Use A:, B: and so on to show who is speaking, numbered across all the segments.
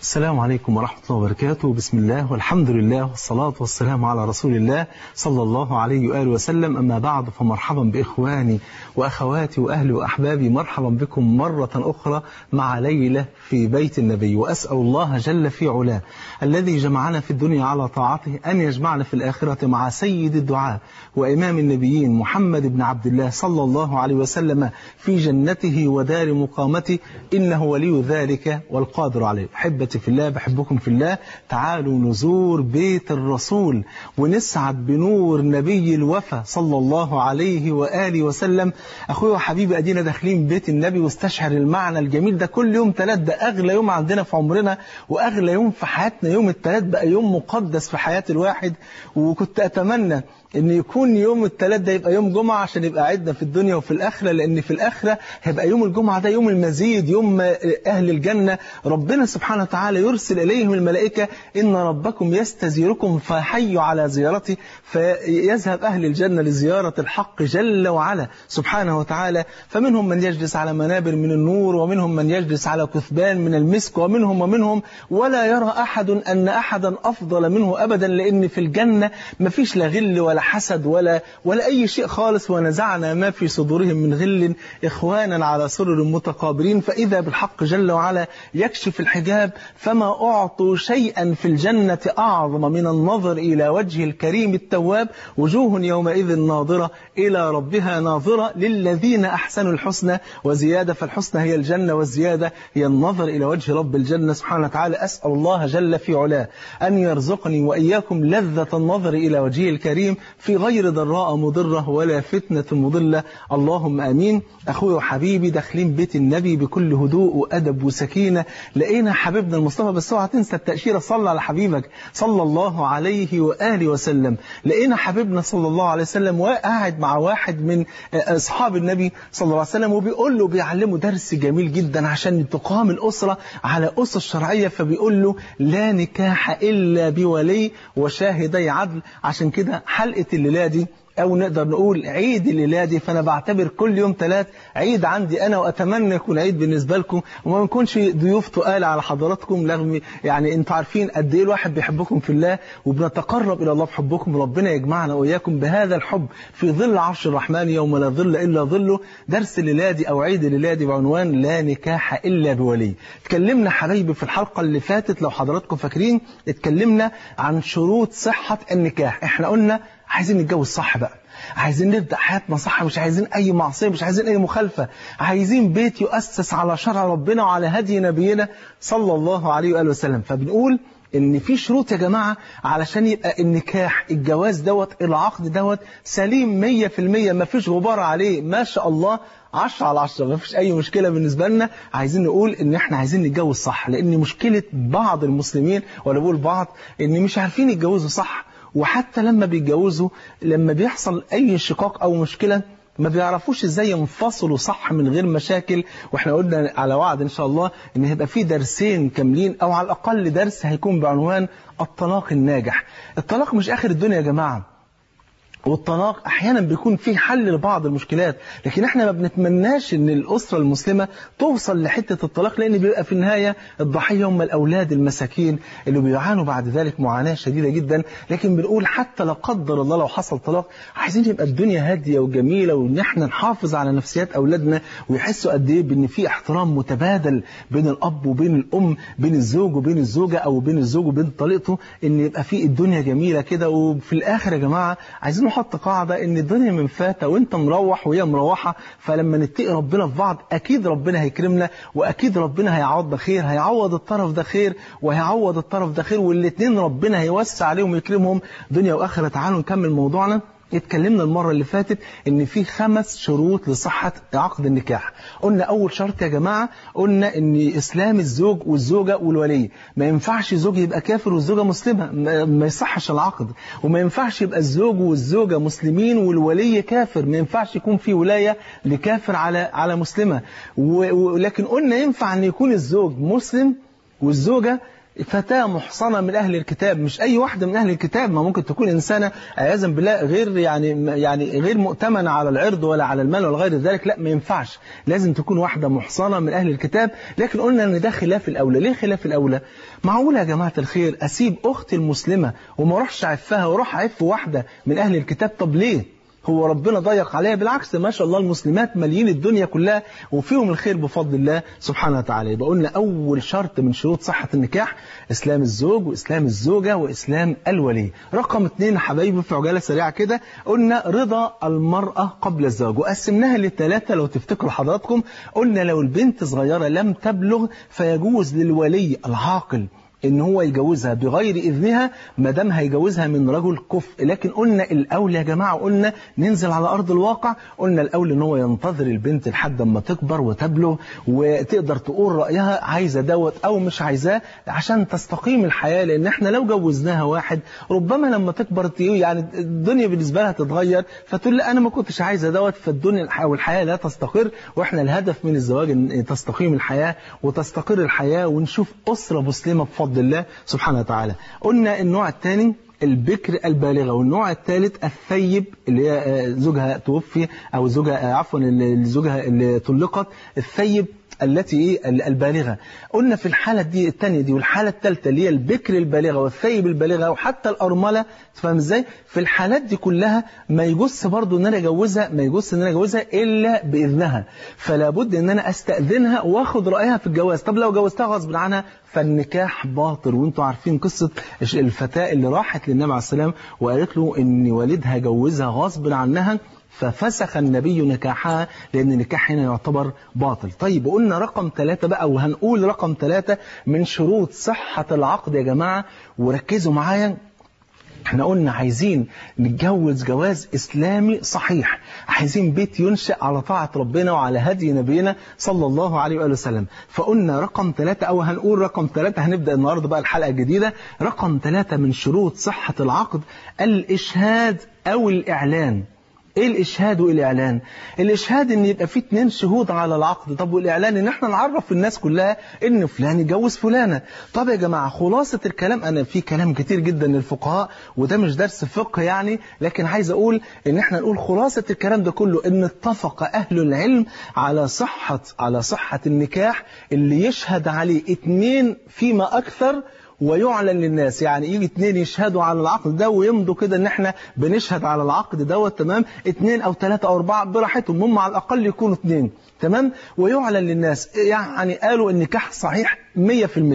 A: السلام عليكم ورحمة الله وبركاته بسم الله والحمد لله والصلاة والسلام على رسول الله صلى الله عليه وآله وسلم أما بعد فمرحبا بإخواني وأخواتي وأهلي وأحبابي مرحبا بكم مرة أخرى مع ليلة في بيت النبي وأسأل الله جل في علاه الذي جمعنا في الدنيا على طاعته أن يجمعنا في الآخرة مع سيد الدعاء وإمام النبيين محمد بن عبد الله صلى الله عليه وسلم في جنته ودار مقامته إنه ولي ذلك والقادر عليه أحبتي في الله بحبكم في الله تعالوا نزور بيت الرسول ونسعد بنور نبي الوفا صلى الله عليه وآله وسلم أخوي وحبيبي أدينا داخلين بيت النبي واستشعر المعنى الجميل ده كل يوم ثلاث ده أغلى يوم عندنا في عمرنا وأغلى يوم في حياتنا يوم الثلاث بقى يوم مقدس في حياة الواحد وكنت أتمنى ان يكون يوم الثلاث ده يبقى يوم جمعة عشان يبقى عدنا في الدنيا وفي الآخرة لأن في الآخرة هيبقى يوم الجمعة ده يوم المزيد يوم أهل الجنة ربنا سبحانه وتعالى يرسل إليهم الملائكة إن ربكم يستزيركم فحيوا على زيارته فيذهب أهل الجنة لزيارة الحق جل وعلا سبحانه وتعالى فمنهم من يجلس على منابر من النور ومنهم من يجلس على كثبان من المسك ومنهم ومنهم ولا يرى أحد أن أحدا أفضل منه أبدا لأن في الجنة مفيش لا غل ولا حسد ولا ولا أي شيء خالص ونزعنا ما في صدورهم من غل إخوانا على سرر متقابلين فإذا بالحق جل وعلا يكشف الحجاب فما أعطوا شيئا في الجنة أعظم من النظر إلى وجه الكريم التواب وجوه يومئذ ناظرة إلى ربها ناظرة للذين أحسنوا الحسنى وزيادة فالحسنى هي الجنة والزيادة هي النظر إلى وجه رب الجنة سبحانه وتعالى أسأل الله جل في علاه أن يرزقني وإياكم لذة النظر إلى وجهه الكريم في غير ضراء مضرة ولا فتنة مضلة اللهم أمين أخوي وحبيبي داخلين بيت النبي بكل هدوء وأدب وسكينة لقينا حبيبنا المصطفى بس اوعى تنسى التأشيرة صلى على حبيبك صلى الله عليه وآله وسلم لقينا حبيبنا صلى الله عليه وسلم وقاعد مع واحد من أصحاب النبي صلى الله عليه وسلم وبيقول له بيعلمه درس جميل جدا عشان تقام الأسرة على أسس شرعية فبيقول له لا نكاح إلا بولي وشاهدي عدل عشان كده حلقة الليلة دي أو نقدر نقول عيد الليلة دي فأنا بعتبر كل يوم ثلاث عيد عندي أنا وأتمنى يكون عيد بالنسبة لكم وما نكونش ضيوف تقال على حضراتكم رغم يعني أنتوا عارفين قد إيه الواحد بيحبكم في الله وبنتقرب إلى الله بحبكم وربنا يجمعنا وإياكم بهذا الحب في ظل عرش الرحمن يوم لا ظل إلا ظله درس الليلة دي أو عيد الليلة دي بعنوان لا نكاح إلا بولي اتكلمنا حبايبي في الحلقة اللي فاتت لو حضراتكم فاكرين اتكلمنا عن شروط صحة النكاح احنا قلنا عايزين نتجوز صح بقى عايزين نبدأ حياتنا صح مش عايزين أي معصية مش عايزين أي مخالفة عايزين بيت يؤسس على شرع ربنا وعلى هدي نبينا صلى الله عليه وآله وسلم فبنقول ان في شروط يا جماعة علشان يبقى النكاح الجواز دوت العقد دوت سليم مية في المية ما فيش غبار عليه ما شاء الله عشرة على عشرة ما فيش أي مشكلة بالنسبة لنا عايزين نقول إن إحنا عايزين نتجوز صح لأن مشكلة بعض المسلمين ولا بقول بعض إن مش عارفين يتجوزوا صح وحتى لما بيتجوزوا لما بيحصل أي شقاق أو مشكلة ما بيعرفوش ازاي ينفصلوا صح من غير مشاكل واحنا قلنا على وعد ان شاء الله ان هيبقى في درسين كاملين او على الاقل درس هيكون بعنوان الطلاق الناجح الطلاق مش اخر الدنيا يا جماعه والطلاق احيانا بيكون فيه حل لبعض المشكلات لكن احنا ما بنتمناش ان الاسره المسلمه توصل لحته الطلاق لان بيبقى في النهايه الضحيه هم الاولاد المساكين اللي بيعانوا بعد ذلك معاناه شديده جدا لكن بنقول حتى لا قدر الله لو حصل طلاق عايزين يبقى الدنيا هاديه وجميله وان احنا نحافظ على نفسيات اولادنا ويحسوا قد ايه بان في احترام متبادل بين الاب وبين الام بين الزوج وبين الزوجه او بين الزوج وبين طليقته ان يبقى في الدنيا جميله كده وفي الاخر يا جماعه عايزين نحط قاعدة ان الدنيا من فاتة وانت مروح وهي مروحة فلما نتقي ربنا في بعض اكيد ربنا هيكرمنا واكيد ربنا هيعوض خير هيعوض الطرف ده خير وهيعوض الطرف ده خير والاثنين ربنا هيوسع عليهم ويكرمهم دنيا واخرة تعالوا نكمل موضوعنا اتكلمنا المرة اللي فاتت ان في خمس شروط لصحة عقد النكاح قلنا اول شرط يا جماعة قلنا ان اسلام الزوج والزوجة والولي ما ينفعش زوج يبقى كافر والزوجة مسلمة ما يصحش العقد وما ينفعش يبقى الزوج والزوجة مسلمين والولي كافر ما ينفعش يكون في ولاية لكافر على على مسلمة ولكن قلنا ينفع ان يكون الزوج مسلم والزوجة فتاة محصنة من أهل الكتاب مش أي واحدة من أهل الكتاب ما ممكن تكون إنسانة عياذا بالله غير يعني يعني غير مؤتمنة على العرض ولا على المال ولا غير ذلك لا ما ينفعش لازم تكون واحدة محصنة من أهل الكتاب لكن قلنا إن ده خلاف الأولى ليه خلاف الأولى معقولة يا جماعة الخير أسيب أختي المسلمة وما أروحش أعفها وأروح أعف واحدة من أهل الكتاب طب ليه هو ربنا ضيق عليها بالعكس ما شاء الله المسلمات ماليين الدنيا كلها وفيهم الخير بفضل الله سبحانه وتعالى يبقى قلنا أول شرط من شروط صحة النكاح إسلام الزوج وإسلام الزوجة وإسلام الولي رقم اثنين حبايبي في عجالة سريعة كده قلنا رضا المرأة قبل الزواج وقسمناها لثلاثة لو تفتكروا حضراتكم قلنا لو البنت صغيرة لم تبلغ فيجوز للولي العاقل ان هو يجوزها بغير اذنها ما دام هيجوزها من رجل كفء لكن قلنا الاولى يا جماعه قلنا ننزل على ارض الواقع قلنا الاولى ان هو ينتظر البنت لحد اما تكبر وتبلغ وتقدر تقول رايها عايزه دوت او مش عايزاه عشان تستقيم الحياه لان احنا لو جوزناها واحد ربما لما تكبر يعني الدنيا بالنسبه لها تتغير فتقول لا انا ما كنتش عايزه دوت فالدنيا او الحياه لا تستقر واحنا الهدف من الزواج ان تستقيم الحياه وتستقر الحياه ونشوف اسره مسلمه بفضل بفضل الله سبحانه وتعالى قلنا النوع الثاني البكر البالغة والنوع الثالث الثيب اللي هي زوجها توفي أو زوجها عفوا اللي زوجها اللي طلقت الثيب التي ايه البالغة قلنا في الحالة دي الثانية دي والحالة الثالثة اللي هي البكر البالغة والثيب البالغة وحتى الأرملة تفهم ازاي في الحالات دي كلها ما يجوز برضو ان انا اجوزها ما يجوز ان انا اجوزها الا باذنها فلا بد ان انا استاذنها واخد رايها في الجواز طب لو جوزتها غصب عنها فالنكاح باطل وانتوا عارفين قصة الفتاة اللي راحت للنبي عليه السلام وقالت له ان والدها جوزها غصب عنها ففسخ النبي نكاحها لأن النكاح هنا يعتبر باطل طيب قلنا رقم ثلاثة بقى وهنقول رقم ثلاثة من شروط صحة العقد يا جماعة وركزوا معايا احنا قلنا عايزين نتجوز جواز اسلامي صحيح عايزين بيت ينشأ على طاعة ربنا وعلى هدي نبينا صلى الله عليه وآله وسلم فقلنا رقم ثلاثة او هنقول رقم ثلاثة هنبدأ النهاردة بقى الحلقة الجديدة رقم ثلاثة من شروط صحة العقد الاشهاد او الاعلان ايه الاشهاد والاعلان الاشهاد ان يبقى في اتنين شهود على العقد طب والاعلان ان احنا نعرف الناس كلها ان فلان يجوز فلانه طب يا جماعه خلاصه الكلام انا في كلام كتير جدا للفقهاء وده مش درس فقه يعني لكن عايز اقول ان احنا نقول خلاصه الكلام ده كله ان اتفق اهل العلم على صحه على صحه النكاح اللي يشهد عليه اتنين فيما اكثر ويعلن للناس يعني يجي اتنين يشهدوا على العقد ده ويمضوا كده ان احنا بنشهد على العقد دوت تمام اتنين او ثلاثة او اربعة براحتهم هم على الاقل يكونوا اتنين تمام ويعلن للناس يعني قالوا النكاح صحيح 100%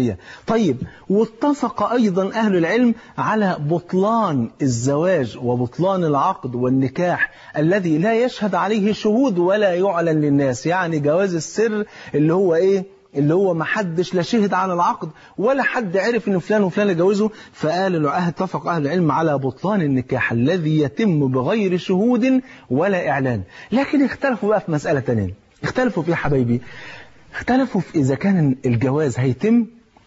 A: طيب واتفق ايضا اهل العلم على بطلان الزواج وبطلان العقد والنكاح الذي لا يشهد عليه شهود ولا يعلن للناس يعني جواز السر اللي هو ايه اللي هو ما حدش لا شهد على العقد ولا حد عرف ان فلان وفلان جوزه فقال العهد اتفق اهل العلم على بطلان النكاح الذي يتم بغير شهود ولا اعلان لكن اختلفوا بقى في مسألة تانية اختلفوا في حبايبي اختلفوا في اذا كان الجواز هيتم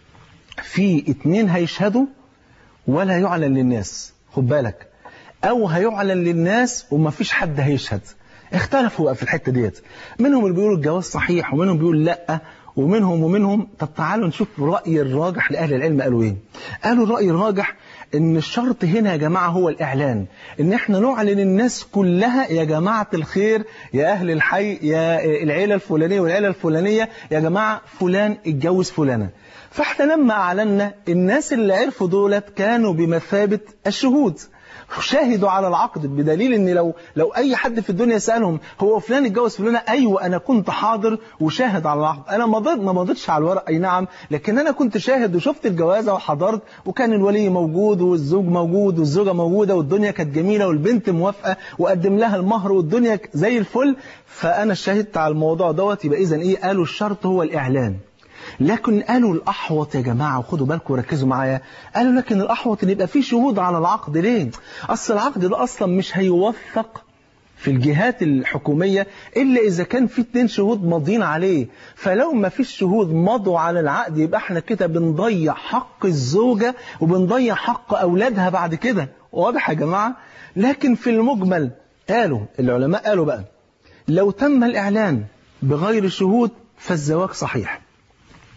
A: في اتنين هيشهدوا ولا يعلن للناس خد بالك او هيعلن للناس وما فيش حد هيشهد اختلفوا بقى في الحتة ديت منهم اللي بيقولوا الجواز صحيح ومنهم بيقول لا ومنهم ومنهم طب تعالوا نشوف رأي الراجح لأهل العلم قالوا ايه قالوا الرأي الراجح ان الشرط هنا يا جماعة هو الإعلان ان احنا نعلن الناس كلها يا جماعة الخير يا أهل الحي يا العيلة الفلانية والعيلة الفلانية يا جماعة فلان اتجوز فلانة فاحنا لما أعلنا الناس اللي عرفوا دولت كانوا بمثابة الشهود شاهدوا على العقد بدليل ان لو لو اي حد في الدنيا سالهم هو فلان اتجوز فلانه ايوه انا كنت حاضر وشاهد على العقد انا ما ضد ما مضيتش على الورق اي نعم لكن انا كنت شاهد وشفت الجوازه وحضرت وكان الولي موجود والزوج موجود والزوجه موجوده والدنيا كانت جميله والبنت موافقه وقدم لها المهر والدنيا زي الفل فانا شهدت على الموضوع دوت يبقى اذا ايه قالوا الشرط هو الاعلان لكن قالوا الأحوط يا جماعة وخدوا بالكم وركزوا معايا قالوا لكن الأحوط ان يبقى فيه شهود على العقد ليه أصل العقد ده أصلا مش هيوثق في الجهات الحكومية إلا إذا كان في اتنين شهود ماضيين عليه فلو ما فيش شهود مضوا على العقد يبقى احنا كده بنضيع حق الزوجة وبنضيع حق أولادها بعد كده واضح يا جماعة لكن في المجمل قالوا العلماء قالوا بقى لو تم الإعلان بغير شهود فالزواج صحيح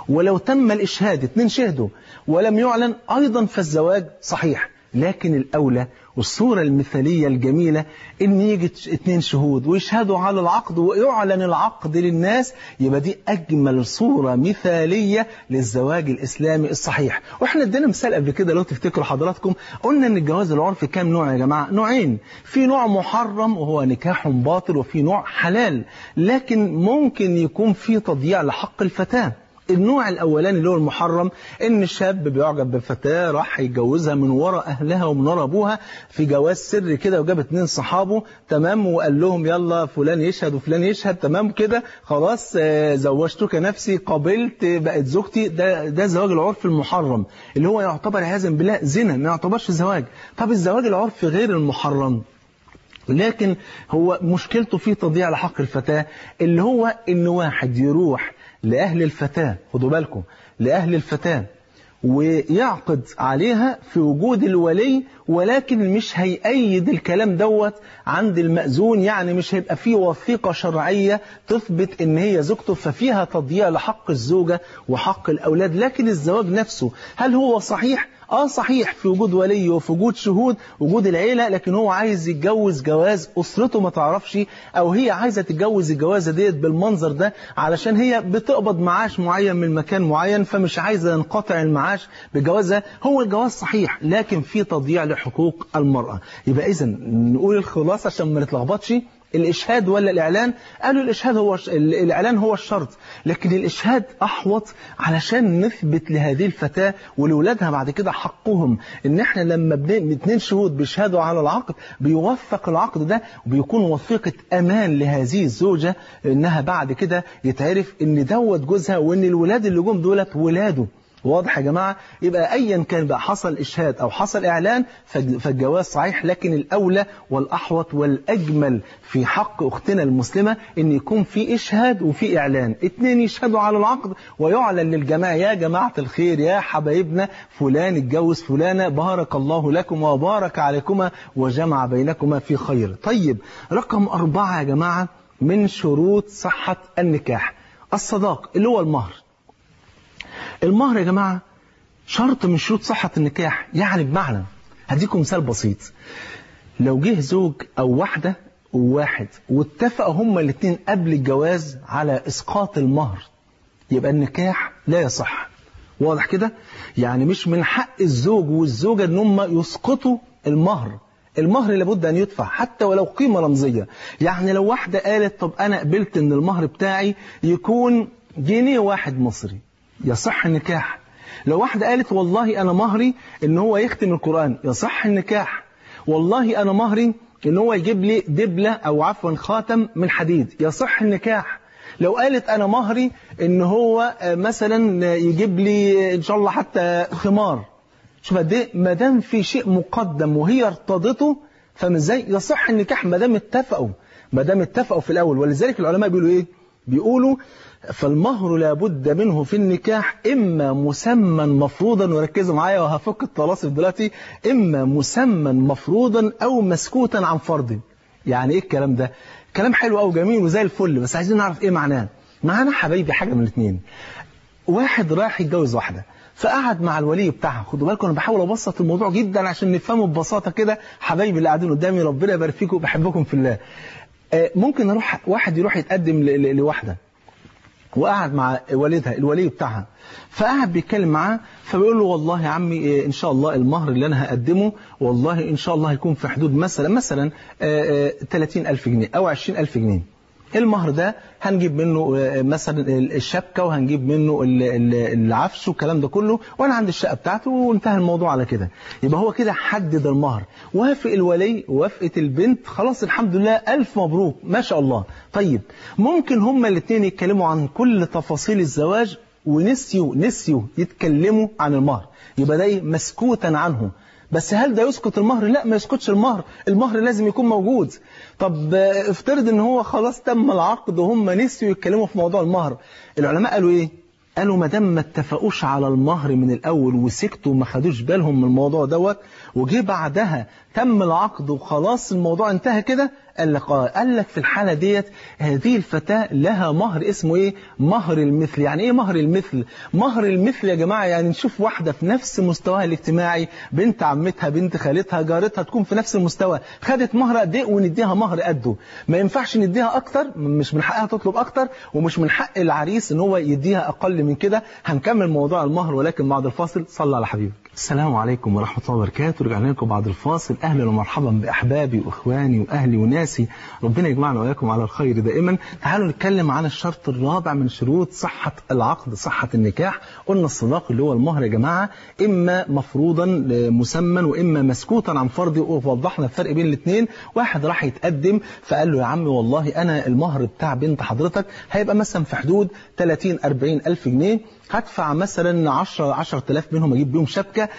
A: ولو تم الإشهاد اتنين شهدوا ولم يعلن أيضا فالزواج صحيح لكن الأولى والصورة المثالية الجميلة إن يجي اتنين شهود ويشهدوا على العقد ويعلن العقد للناس يبقى دي أجمل صورة مثالية للزواج الإسلامي الصحيح وإحنا ادينا مثال قبل كده لو تفتكروا حضراتكم قلنا إن الجواز العرفي كام نوع يا جماعة نوعين في نوع محرم وهو نكاح باطل وفي نوع حلال لكن ممكن يكون في تضييع لحق الفتاة النوع الاولاني اللي هو المحرم ان الشاب بيعجب بفتاه راح يتجوزها من ورا اهلها ومن ورا ابوها في جواز سري كده وجاب اتنين صحابه تمام وقال لهم يلا فلان يشهد وفلان يشهد تمام كده خلاص آه، زوجتك نفسي قبلت بقت زوجتي ده ده الزواج العرفي المحرم اللي هو يعتبر عياذا بالله زنا ما يعتبرش زواج طب الزواج العرفي غير المحرم لكن هو مشكلته في تضييع لحق الفتاة اللي هو ان واحد يروح لأهل الفتاة خدوا بالكم لأهل الفتاة ويعقد عليها في وجود الولي ولكن مش هيأيد الكلام دوت عند المأذون يعني مش هيبقى فيه وثيقة شرعية تثبت ان هي زوجته ففيها تضييع لحق الزوجة وحق الأولاد لكن الزواج نفسه هل هو صحيح؟ اه صحيح في وجود ولي وفي وجود شهود وجود العيلة لكن هو عايز يتجوز جواز أسرته ما تعرفش أو هي عايزة تتجوز الجوازة ديت بالمنظر ده علشان هي بتقبض معاش معين من مكان معين فمش عايزة ينقطع المعاش بجوازها هو الجواز صحيح لكن في تضييع لحقوق المرأة يبقى إذا نقول الخلاصة عشان ما نتلخبطش الإشهاد ولا الإعلان قالوا الإشهاد هو الإعلان هو الشرط لكن الإشهاد أحوط علشان نثبت لهذه الفتاة ولولادها بعد كده حقهم إن إحنا لما بن- اتنين شهود بيشهدوا على العقد بيوثق العقد ده وبيكون وثيقة أمان لهذه الزوجة إنها بعد كده يتعرف إن دوت جوزها وإن الولاد اللي جم دولت ولاده واضح يا جماعة يبقى أيا كان بقى حصل إشهاد أو حصل إعلان فالج- فالجواز صحيح لكن الأولى والأحوط والأجمل في حق أختنا المسلمة إن يكون في إشهاد وفي إعلان اتنين يشهدوا على العقد ويعلن للجماعة يا جماعة الخير يا حبايبنا فلان اتجوز فلانة بارك الله لكم وبارك عليكما وجمع بينكما في خير طيب رقم أربعة يا جماعة من شروط صحة النكاح الصداق اللي هو المهر المهر يا جماعة شرط من شروط صحة النكاح يعني بمعنى هديكم مثال بسيط لو جه زوج أو واحدة وواحد واتفقوا هما الاثنين قبل الجواز على إسقاط المهر يبقى النكاح لا يصح واضح كده يعني مش من حق الزوج والزوجة ان هم يسقطوا المهر المهر لابد ان يدفع حتى ولو قيمة رمزية يعني لو واحدة قالت طب انا قبلت ان المهر بتاعي يكون جنيه واحد مصري يصح النكاح لو واحدة قالت والله انا مهري ان هو يختم القرآن يصح النكاح والله انا مهري ان هو يجيب لي دبلة او عفوا خاتم من حديد يصح النكاح لو قالت انا مهري ان هو آه، مثلا يجيب لي ان شاء الله حتى خمار شوف قد ايه ما دام في شيء مقدم وهي ارتضته فمن ازاي يصح النكاح ما دام اتفقوا ما دام اتفقوا في الاول ولذلك العلماء بيقولوا ايه بيقولوا فالمهر لابد منه في النكاح اما مسمى مفروضا وركزوا معايا وهفك الطلاسم دلوقتي اما مسمى مفروضا او مسكوتا عن فرض يعني ايه الكلام ده كلام حلو قوي جميل وزي الفل بس عايزين نعرف ايه معناه معناه حبايبي حاجه من الاثنين واحد رايح يتجوز واحده فقعد مع الولي بتاعها خدوا بالكم انا بحاول ابسط الموضوع جدا عشان نفهمه ببساطه كده حبايبي اللي قاعدين قدامي ربنا يبارك فيكم بحبكم في الله آه، ممكن اروح واحد يروح يتقدم ل- ل- لواحده وقعد مع والدها الولي بتاعها فقعد بيتكلم معاه فبيقول له والله يا عمي إيه، ان شاء الله المهر اللي انا هقدمه والله ان شاء الله هيكون في حدود مثلا مثلا آه، آه، 30000 جنيه او 20000 جنيه المهر ده هنجيب منه آه، مثلا الشبكه وهنجيب منه ال- ال- العفش والكلام ده كله وانا عندي الشقه بتاعته وانتهى الموضوع على كده يبقى هو كده حدد المهر وافق الولي وافقت البنت خلاص الحمد لله الف مبروك ما شاء الله طيب ممكن هما الاثنين يتكلموا عن كل تفاصيل الزواج ونسيوا نسيوا يتكلموا عن المهر يبقى ده إيه؟ مسكوتا عنه بس هل ده يسقط المهر لا ما يسقطش المهر المهر لازم يكون موجود طب آه، افترض ان هو خلاص تم العقد وهم نسيوا يتكلموا في موضوع المهر العلماء قالوا ايه قالوا ما دام ما اتفقوش على المهر من الاول وسكتوا وما خدوش بالهم من الموضوع دوت وجه بعدها تم العقد وخلاص الموضوع انتهى كده قال لك اه قال لك في الحالة ديت هذه الفتاة لها مهر اسمه ايه مهر المثل يعني ايه مهر المثل مهر المثل يا جماعة يعني نشوف واحدة في نفس مستواها الاجتماعي بنت عمتها بنت خالتها جارتها تكون في نفس المستوى خدت مهر قد ايه ونديها مهر قده ما ينفعش نديها اكتر مش من حقها تطلب اكتر ومش من حق العريس ان هو يديها اقل من كده هنكمل موضوع المهر ولكن بعد الفاصل صلى على حبيبك السلام عليكم ورحمة الله وبركاته رجعنا لكم بعد الفاصل أهلا ومرحبا بأحبابي وإخواني وأهلي وناسي ربنا يجمعنا وإياكم على الخير دائما تعالوا نتكلم عن الشرط الرابع من شروط صحة العقد صحة النكاح قلنا الصداق اللي هو المهر يا جماعة إما مفروضا مسمى وإما مسكوتا عن فرض ووضحنا الفرق بين الاثنين واحد راح يتقدم فقال له يا عم والله أنا المهر بتاع بنت حضرتك هيبقى مثلا في حدود 30 40 ألف جنيه هدفع مثلا 10 10000 منهم اجيب بيهم شبكه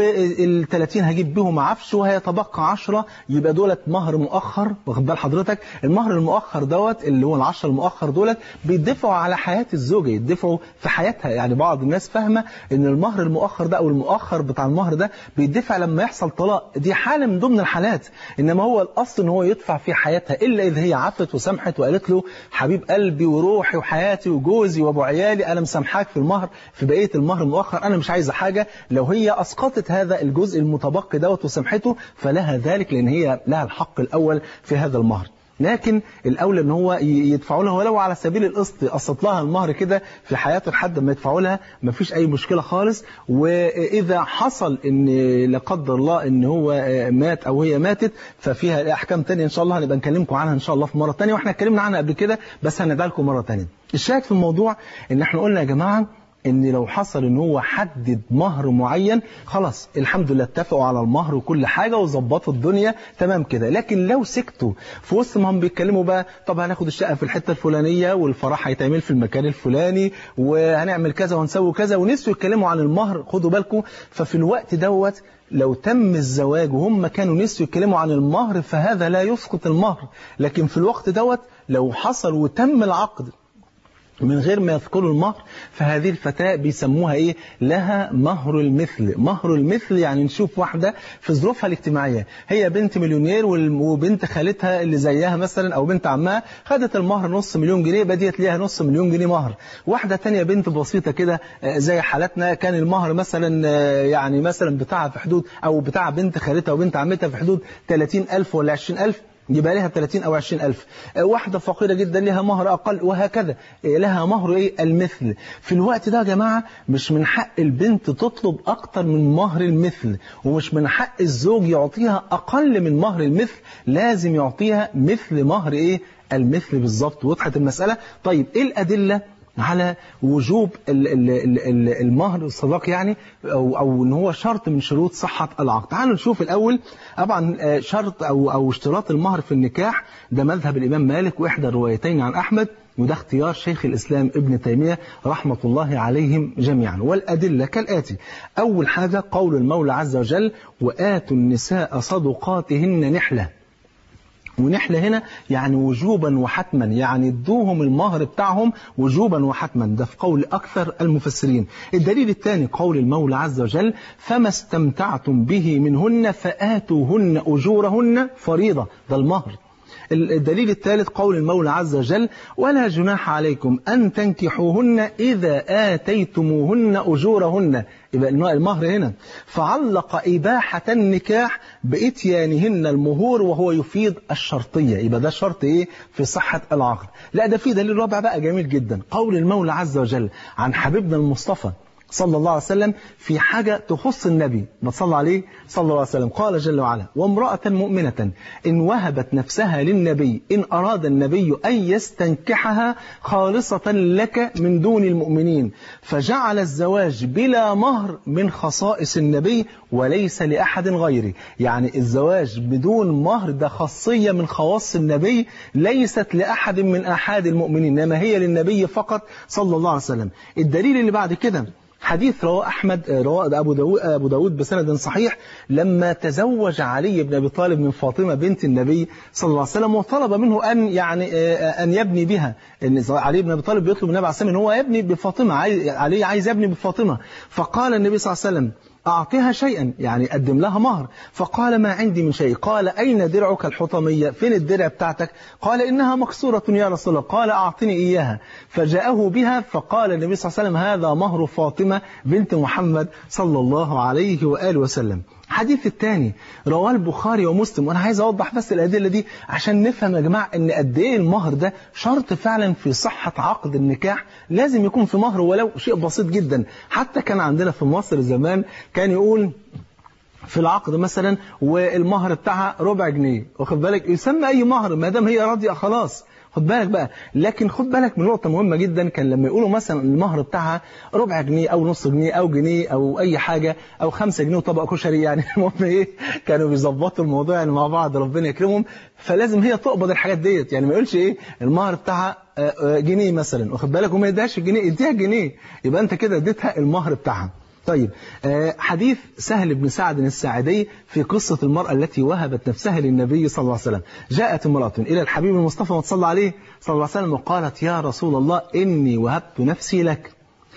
A: وال 30 هجيب بيهم عفش وهيتبقى 10 يبقى دولت مهر مؤخر واخد بال حضرتك المهر المؤخر دوت اللي هو ال10 المؤخر دولت بيدفعوا على حياه الزوجه يدفعوا في حياتها يعني بعض الناس فاهمه ان المهر المؤخر ده او المؤخر بتاع المهر ده بيدفع لما يحصل طلاق دي حاله من ضمن الحالات انما هو الاصل ان هو يدفع في حياتها الا اذا هي عفت وسامحت وقالت له حبيب قلبي وروحي وحياتي وجوزي وابو عيالي انا مسامحاك في المهر في بقيه المهر المؤخر انا مش عايزه حاجه لو هي اسقطت هذا الجزء المتبقي دوت وسامحته فلها ذلك لان هي لها الحق الاول في هذا المهر لكن الاولى ان هو يدفعوا لها ولو على سبيل القسط قسط لها المهر كده في حياته لحد ما يدفعوا لها ما فيش اي مشكله خالص واذا حصل ان لا قدر الله ان هو مات او هي ماتت ففيها احكام ثانيه ان شاء الله هنبقى نكلمكم عنها ان شاء الله في مره ثانيه واحنا اتكلمنا عنها قبل كده بس هندعي لكم مره ثانيه الشاهد في الموضوع ان احنا قلنا يا جماعه ان لو حصل ان هو حدد مهر معين خلاص الحمد لله اتفقوا على المهر وكل حاجه وظبطوا الدنيا تمام كده لكن لو سكتوا في وسط ما هم بيتكلموا بقى طب هناخد الشقه في الحته الفلانيه والفرح هيتعمل في المكان الفلاني وهنعمل كذا ونسوي كذا ونسوا يتكلموا عن المهر خدوا بالكم ففي الوقت دوت لو تم الزواج وهم كانوا نسوا يتكلموا عن المهر فهذا لا يسقط المهر لكن في الوقت دوت لو حصل وتم العقد من غير ما يذكروا المهر فهذه الفتاة بيسموها ايه لها مهر المثل مهر المثل يعني نشوف واحدة في ظروفها الاجتماعية هي بنت مليونير وبنت خالتها اللي زيها مثلا او بنت عمها خدت المهر نص مليون جنيه بديت ليها نص مليون جنيه مهر واحدة تانية بنت بسيطة كده زي حالتنا كان المهر مثلا يعني مثلا بتاعها في حدود او بتاع بنت خالتها وبنت عمتها في حدود 30000 ولا 20000 يبقى لها 30 أو 20 ألف واحدة فقيرة جدا لها مهر أقل وهكذا لها مهر إيه المثل في الوقت ده يا جماعة مش من حق البنت تطلب أكتر من مهر المثل ومش من حق الزوج يعطيها أقل من مهر المثل لازم يعطيها مثل مهر إيه المثل بالظبط وضحت المسألة طيب إيه الأدلة على وجوب المهر الصداق يعني أو, أو ان هو شرط من شروط صحة العقد تعالوا نشوف الأول طبعا شرط أو, أو اشتراط المهر في النكاح ده مذهب الإمام مالك وإحدى الروايتين عن أحمد وده اختيار شيخ الإسلام ابن تيمية رحمة الله عليهم جميعا والأدلة كالآتي أول حاجة قول المولى عز وجل وآتوا النساء صدقاتهن نحلة ونحلة هنا يعني وجوبا وحتما يعني ادوهم المهر بتاعهم وجوبا وحتما ده في قول أكثر المفسرين الدليل الثاني قول المولى عز وجل فما استمتعتم به منهن فآتوهن أجورهن فريضة ده المهر الدليل الثالث قول المولى عز وجل ولا جناح عليكم أن تنكحوهن إذا آتيتموهن أجورهن يبقى المهر هنا فعلق إباحة النكاح بإتيانهن المهور وهو يفيد الشرطية يبقى ده شرط إيه في صحة العقد لا ده في دليل رابع بقى جميل جدا قول المولى عز وجل عن حبيبنا المصطفى صلى الله عليه وسلم في حاجة تخص النبي ما صلى عليه صلى الله عليه وسلم قال جل وعلا وامرأة مؤمنة إن وهبت نفسها للنبي إن أراد النبي أن يستنكحها خالصة لك من دون المؤمنين فجعل الزواج بلا مهر من خصائص النبي وليس لأحد غيره يعني الزواج بدون مهر ده خاصية من خواص النبي ليست لأحد من أحد المؤمنين إنما هي للنبي فقط صلى الله عليه وسلم الدليل اللي بعد كده حديث رواه أحمد رواه أبو داود, أبو داود بسند صحيح لما تزوج علي بن أبي طالب من فاطمة بنت النبي صلى الله عليه وسلم وطلب منه أن يعني أن يبني بها إن علي بن أبي طالب بيطلب من النبي عليه الصلاة أن هو يبني بفاطمة علي عايز يبني بفاطمة فقال النبي صلى الله عليه وسلم أعطيها شيئا يعني قدم لها مهر فقال ما عندي من شيء قال أين درعك الحطمية فين الدرع بتاعتك قال إنها مكسورة يا رسول الله قال أعطني إياها فجاءه بها فقال النبي صلى الله عليه وسلم هذا مهر فاطمة بنت محمد صلى الله عليه وآله وسلم الحديث الثاني رواه البخاري ومسلم وانا عايز اوضح بس الادله دي عشان نفهم يا جماعه ان قد ايه المهر ده شرط فعلا في صحه عقد النكاح لازم يكون في مهر ولو شيء بسيط جدا حتى كان عندنا في مصر زمان كان يقول في العقد مثلا والمهر بتاعها ربع جنيه واخد بالك يسمى اي مهر ما دام هي راضيه خلاص خد بالك بقى لكن خد بالك من نقطة مهمة جدا كان لما يقولوا مثلا المهر بتاعها ربع جنيه أو نص جنيه أو جنيه أو أي حاجة أو خمسة جنيه وطبق كشري يعني المهم إيه كانوا بيظبطوا الموضوع يعني مع بعض ربنا يكرمهم فلازم هي تقبض الحاجات ديت يعني ما يقولش إيه المهر بتاعها جنيه مثلا واخد بالك وما يديهاش الجنيه اديها جنيه يبقى أنت كده اديتها المهر بتاعها طيب حديث سهل بن سعد الساعدي في قصة المرأة التي وهبت نفسها للنبي صلى الله عليه وسلم جاءت امرأة إلى الحبيب المصطفى وتصلى عليه صلى الله عليه وسلم وقالت يا رسول الله إني وهبت نفسي لك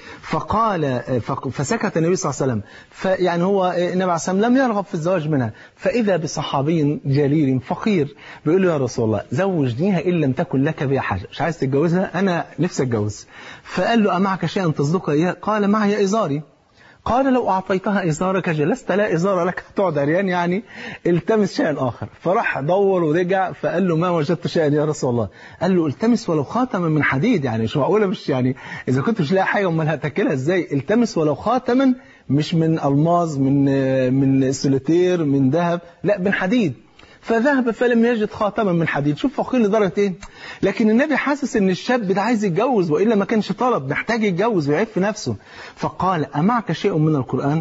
A: فقال فسكت النبي صلى الله عليه وسلم فيعني هو النبي عليه الصلاه لم يرغب في الزواج منها فإذا بصحابي جليل فقير بيقول له يا رسول الله زوجنيها إن لم تكن لك بها حاجة مش عايز تتجوزها أنا نفسي أتجوز فقال له أمعك شيئا تصدق إياه قال معي إزاري قال لو أعطيتها إزارك جلست لا إزار لك تقعد عريان يعني التمس شيئا آخر فراح دور ورجع فقال له ما وجدت شيئا يا رسول الله قال له التمس ولو خاتما من حديد يعني مش معقولة مش يعني إذا كنت مش لاقي حاجة أمال هتاكلها إزاي التمس ولو خاتما مش من ألماظ من من سوليتير من ذهب لا من حديد فذهب فلم يجد خاتما من حديد شوف فقير لدرجه ايه لكن النبي حاسس ان الشاب ده عايز يتجوز والا ما كانش طلب محتاج يتجوز ويعف نفسه فقال امعك شيء من القران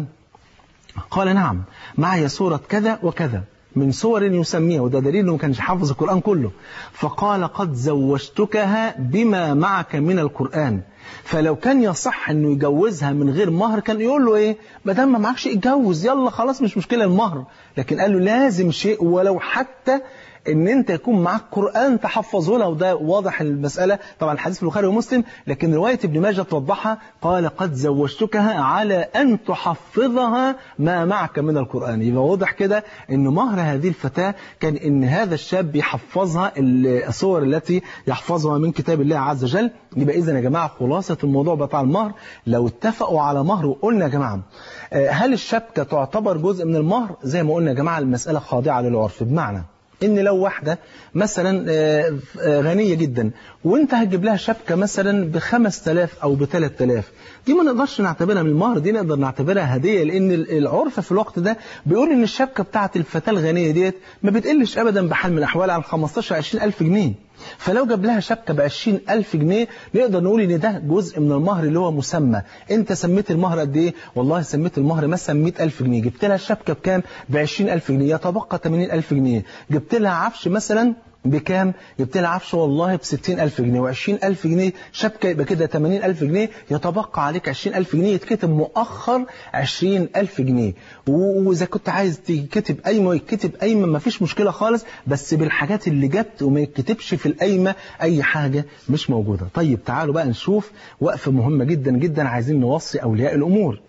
A: قال نعم معي سوره كذا وكذا من سور يسميها وده دليل انه ما كانش حافظ القران كله فقال قد زوجتكها بما معك من القران فلو كان يصح انه يجوزها من غير مهر كان يقول له ايه ما دام ما معكش اتجوز يلا خلاص مش مشكله المهر لكن قال له لازم شيء ولو حتى ان انت يكون معاك قران تحفظه له وده واضح المساله طبعا الحديث في البخاري ومسلم لكن روايه ابن ماجه توضحها قال قد زوجتكها على ان تحفظها ما معك من القران يبقى واضح كده ان مهر هذه الفتاه كان ان هذا الشاب يحفظها الصور التي يحفظها من كتاب الله عز وجل يبقى اذا يا جماعه خلاصه الموضوع بتاع المهر لو اتفقوا على مهر وقلنا يا جماعه هل الشبكه تعتبر جزء من المهر زي ما قلنا يا جماعه المساله خاضعه للعرف بمعنى ان لو واحدة مثلا غنية جدا وانت هتجيب لها شبكة مثلا ب 5000 او ب 3000 دي ما نقدرش نعتبرها من المهر دي نقدر نعتبرها هدية لان العرف في الوقت ده بيقول ان الشبكة بتاعت الفتاة الغنية ديت ما بتقلش ابدا بحال من الاحوال عن 15 20000 جنيه فلو جاب لها شبكة ب 20000 جنيه نقدر نقول ان ده جزء من المهر اللي هو مسمى انت سميت المهر قد ايه والله سميت المهر مثلا 100000 جنيه جبت لها الشبكة بكام ب 20000 جنيه يتبقى 80000 جنيه جبت لها عفش مثلا بكام جبت لها عفش والله ب 60000 جنيه و20000 جنيه شبكة يبقى كده 80000 جنيه يتبقى عليك 20000 جنيه يتكتب مؤخر 20000 جنيه وإذا كنت عايز تكتب قايمة ويتكتب قايمة ما فيش مشكلة خالص بس بالحاجات اللي جت وما يتكتبش في القايمة أي حاجة مش موجودة طيب تعالوا بقى نشوف وقفة مهمة جدا جدا عايزين نوصي أولياء الأمور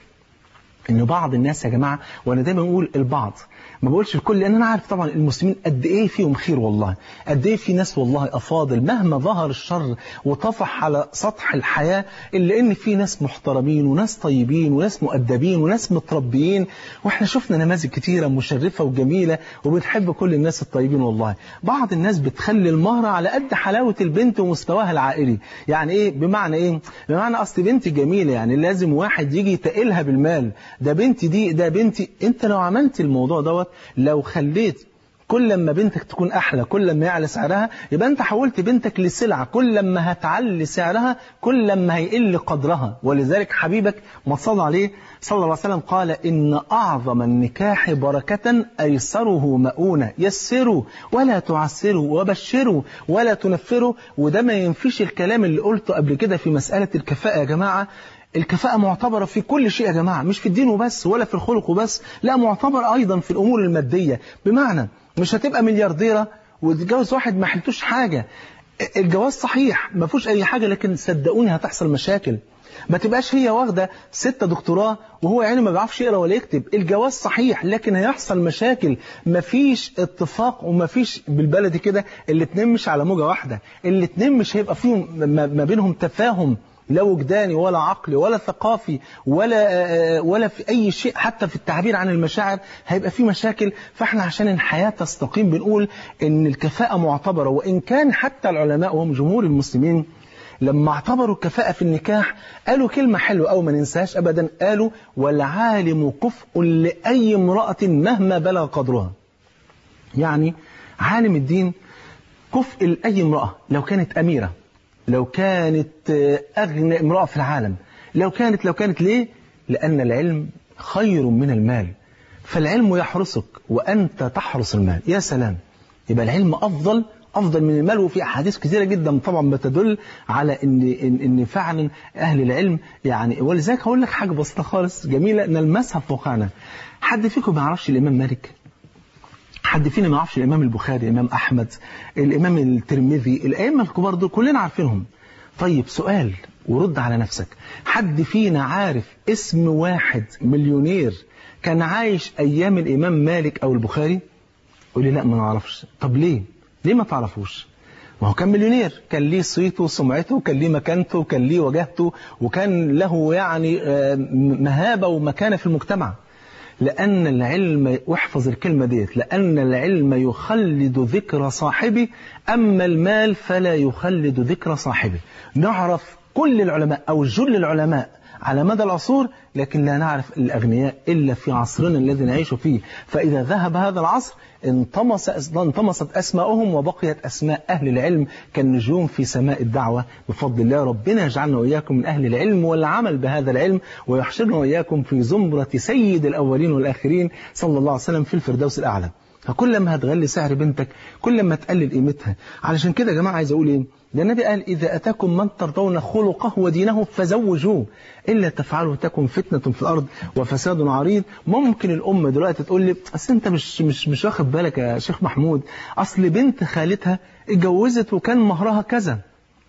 A: ان بعض الناس يا جماعه وانا دايما بقول البعض ما بقولش الكل لان انا عارف طبعا المسلمين قد ايه فيهم خير والله قد ايه في ناس والله افاضل مهما ظهر الشر وطفح على سطح الحياه الا ان في ناس محترمين وناس طيبين وناس مؤدبين وناس متربيين واحنا شفنا نماذج كتيره مشرفه وجميله وبنحب كل الناس الطيبين والله بعض الناس بتخلي المهر على قد حلاوه البنت ومستواها العائلي يعني ايه بمعنى ايه بمعنى اصل بنتي جميله يعني لازم واحد يجي يتقلها بالمال ده بنتي دي ده بنتي انت لو عملت الموضوع دوت لو خليت كل لما بنتك تكون أحلى كل لما يعلى سعرها يبقى أنت حولت بنتك لسلعة كل لما هتعلي سعرها كل لما هيقل قدرها ولذلك حبيبك ما صلى عليه صلى الله عليه وسلم قال إن أعظم النكاح بركة أيسره مؤونة يسروا ولا تعسروا وبشروا ولا تنفروا وده ما ينفيش الكلام اللي قلته قبل كده في مسألة الكفاءة يا جماعة الكفاءة معتبرة في كل شيء يا جماعة مش في الدين وبس ولا في الخلق وبس لا معتبر أيضا في الأمور المادية بمعنى مش هتبقى مليارديرة وتتجوز واحد ما حلتوش حاجة الجواز صحيح ما فيهوش أي حاجة لكن صدقوني هتحصل مشاكل ما تبقاش هي واخده ستة دكتوراه وهو يعني ما بيعرفش يقرا ولا يكتب الجواز صحيح لكن هيحصل مشاكل مفيش اتفاق ومفيش بالبلدي كده الاتنين مش على موجه واحده الاتنين مش هيبقى فيهم ما بينهم تفاهم لا وجداني ولا عقلي ولا ثقافي ولا ولا في اي شيء حتى في التعبير عن المشاعر هيبقى في مشاكل فاحنا عشان الحياه تستقيم بنقول ان الكفاءه معتبره وان كان حتى العلماء وهم جمهور المسلمين لما اعتبروا الكفاءة في النكاح قالوا كلمة حلوة أو ما ننساش أبدا قالوا والعالم كفء لأي امرأة مهما بلغ قدرها يعني عالم الدين كفء لأي امرأة لو كانت أميرة لو كانت أغنى امرأة في العالم لو كانت لو كانت ليه لأن العلم خير من المال فالعلم يحرسك وأنت تحرس المال يا سلام يبقى العلم أفضل أفضل من المال وفي أحاديث كثيرة جدا طبعا بتدل على إن إن, إن فعلا أهل العلم يعني ولذلك هقول لك حاجة بسيطة خالص جميلة نلمسها في واقعنا حد فيكم ما يعرفش الإمام مالك؟ حد فينا ما يعرفش الإمام البخاري الإمام أحمد الإمام الترمذي الأئمة الكبار دول كلنا عارفينهم طيب سؤال ورد على نفسك حد فينا عارف اسم واحد مليونير كان عايش أيام الإمام مالك أو البخاري قول لي لا ما نعرفش طب ليه ليه ما تعرفوش ما هو كان مليونير كان ليه صيته وسمعته وكان ليه مكانته وكان ليه وجهته وكان له يعني مهابة ومكانة في المجتمع لأن العلم واحفظ الكلمة ديت لأن العلم يخلد ذكر صاحبه أما المال فلا يخلد ذكر صاحبه نعرف كل العلماء أو جل العلماء على مدى العصور لكن لا نعرف الأغنياء إلا في عصرنا الذي نعيش فيه فإذا ذهب هذا العصر انطمس انطمست أسماءهم وبقيت أسماء أهل العلم كالنجوم في سماء الدعوة بفضل الله ربنا يجعلنا وإياكم من أهل العلم والعمل بهذا العلم ويحشرنا وإياكم في زمرة سيد الأولين والآخرين صلى الله عليه وسلم في الفردوس الأعلى فكل ما هتغلي سعر بنتك كل ما تقلل قيمتها علشان كده يا جماعة عايز أقول إيه ده النبي قال إذا أتاكم من ترضون خلقه ودينه فزوجوه إلا تفعلوا تكن فتنة في الأرض وفساد عريض ممكن الأمة دلوقتي تقول لي أصل أنت مش مش مش واخد بالك يا شيخ محمود أصل بنت خالتها اتجوزت وكان مهرها كذا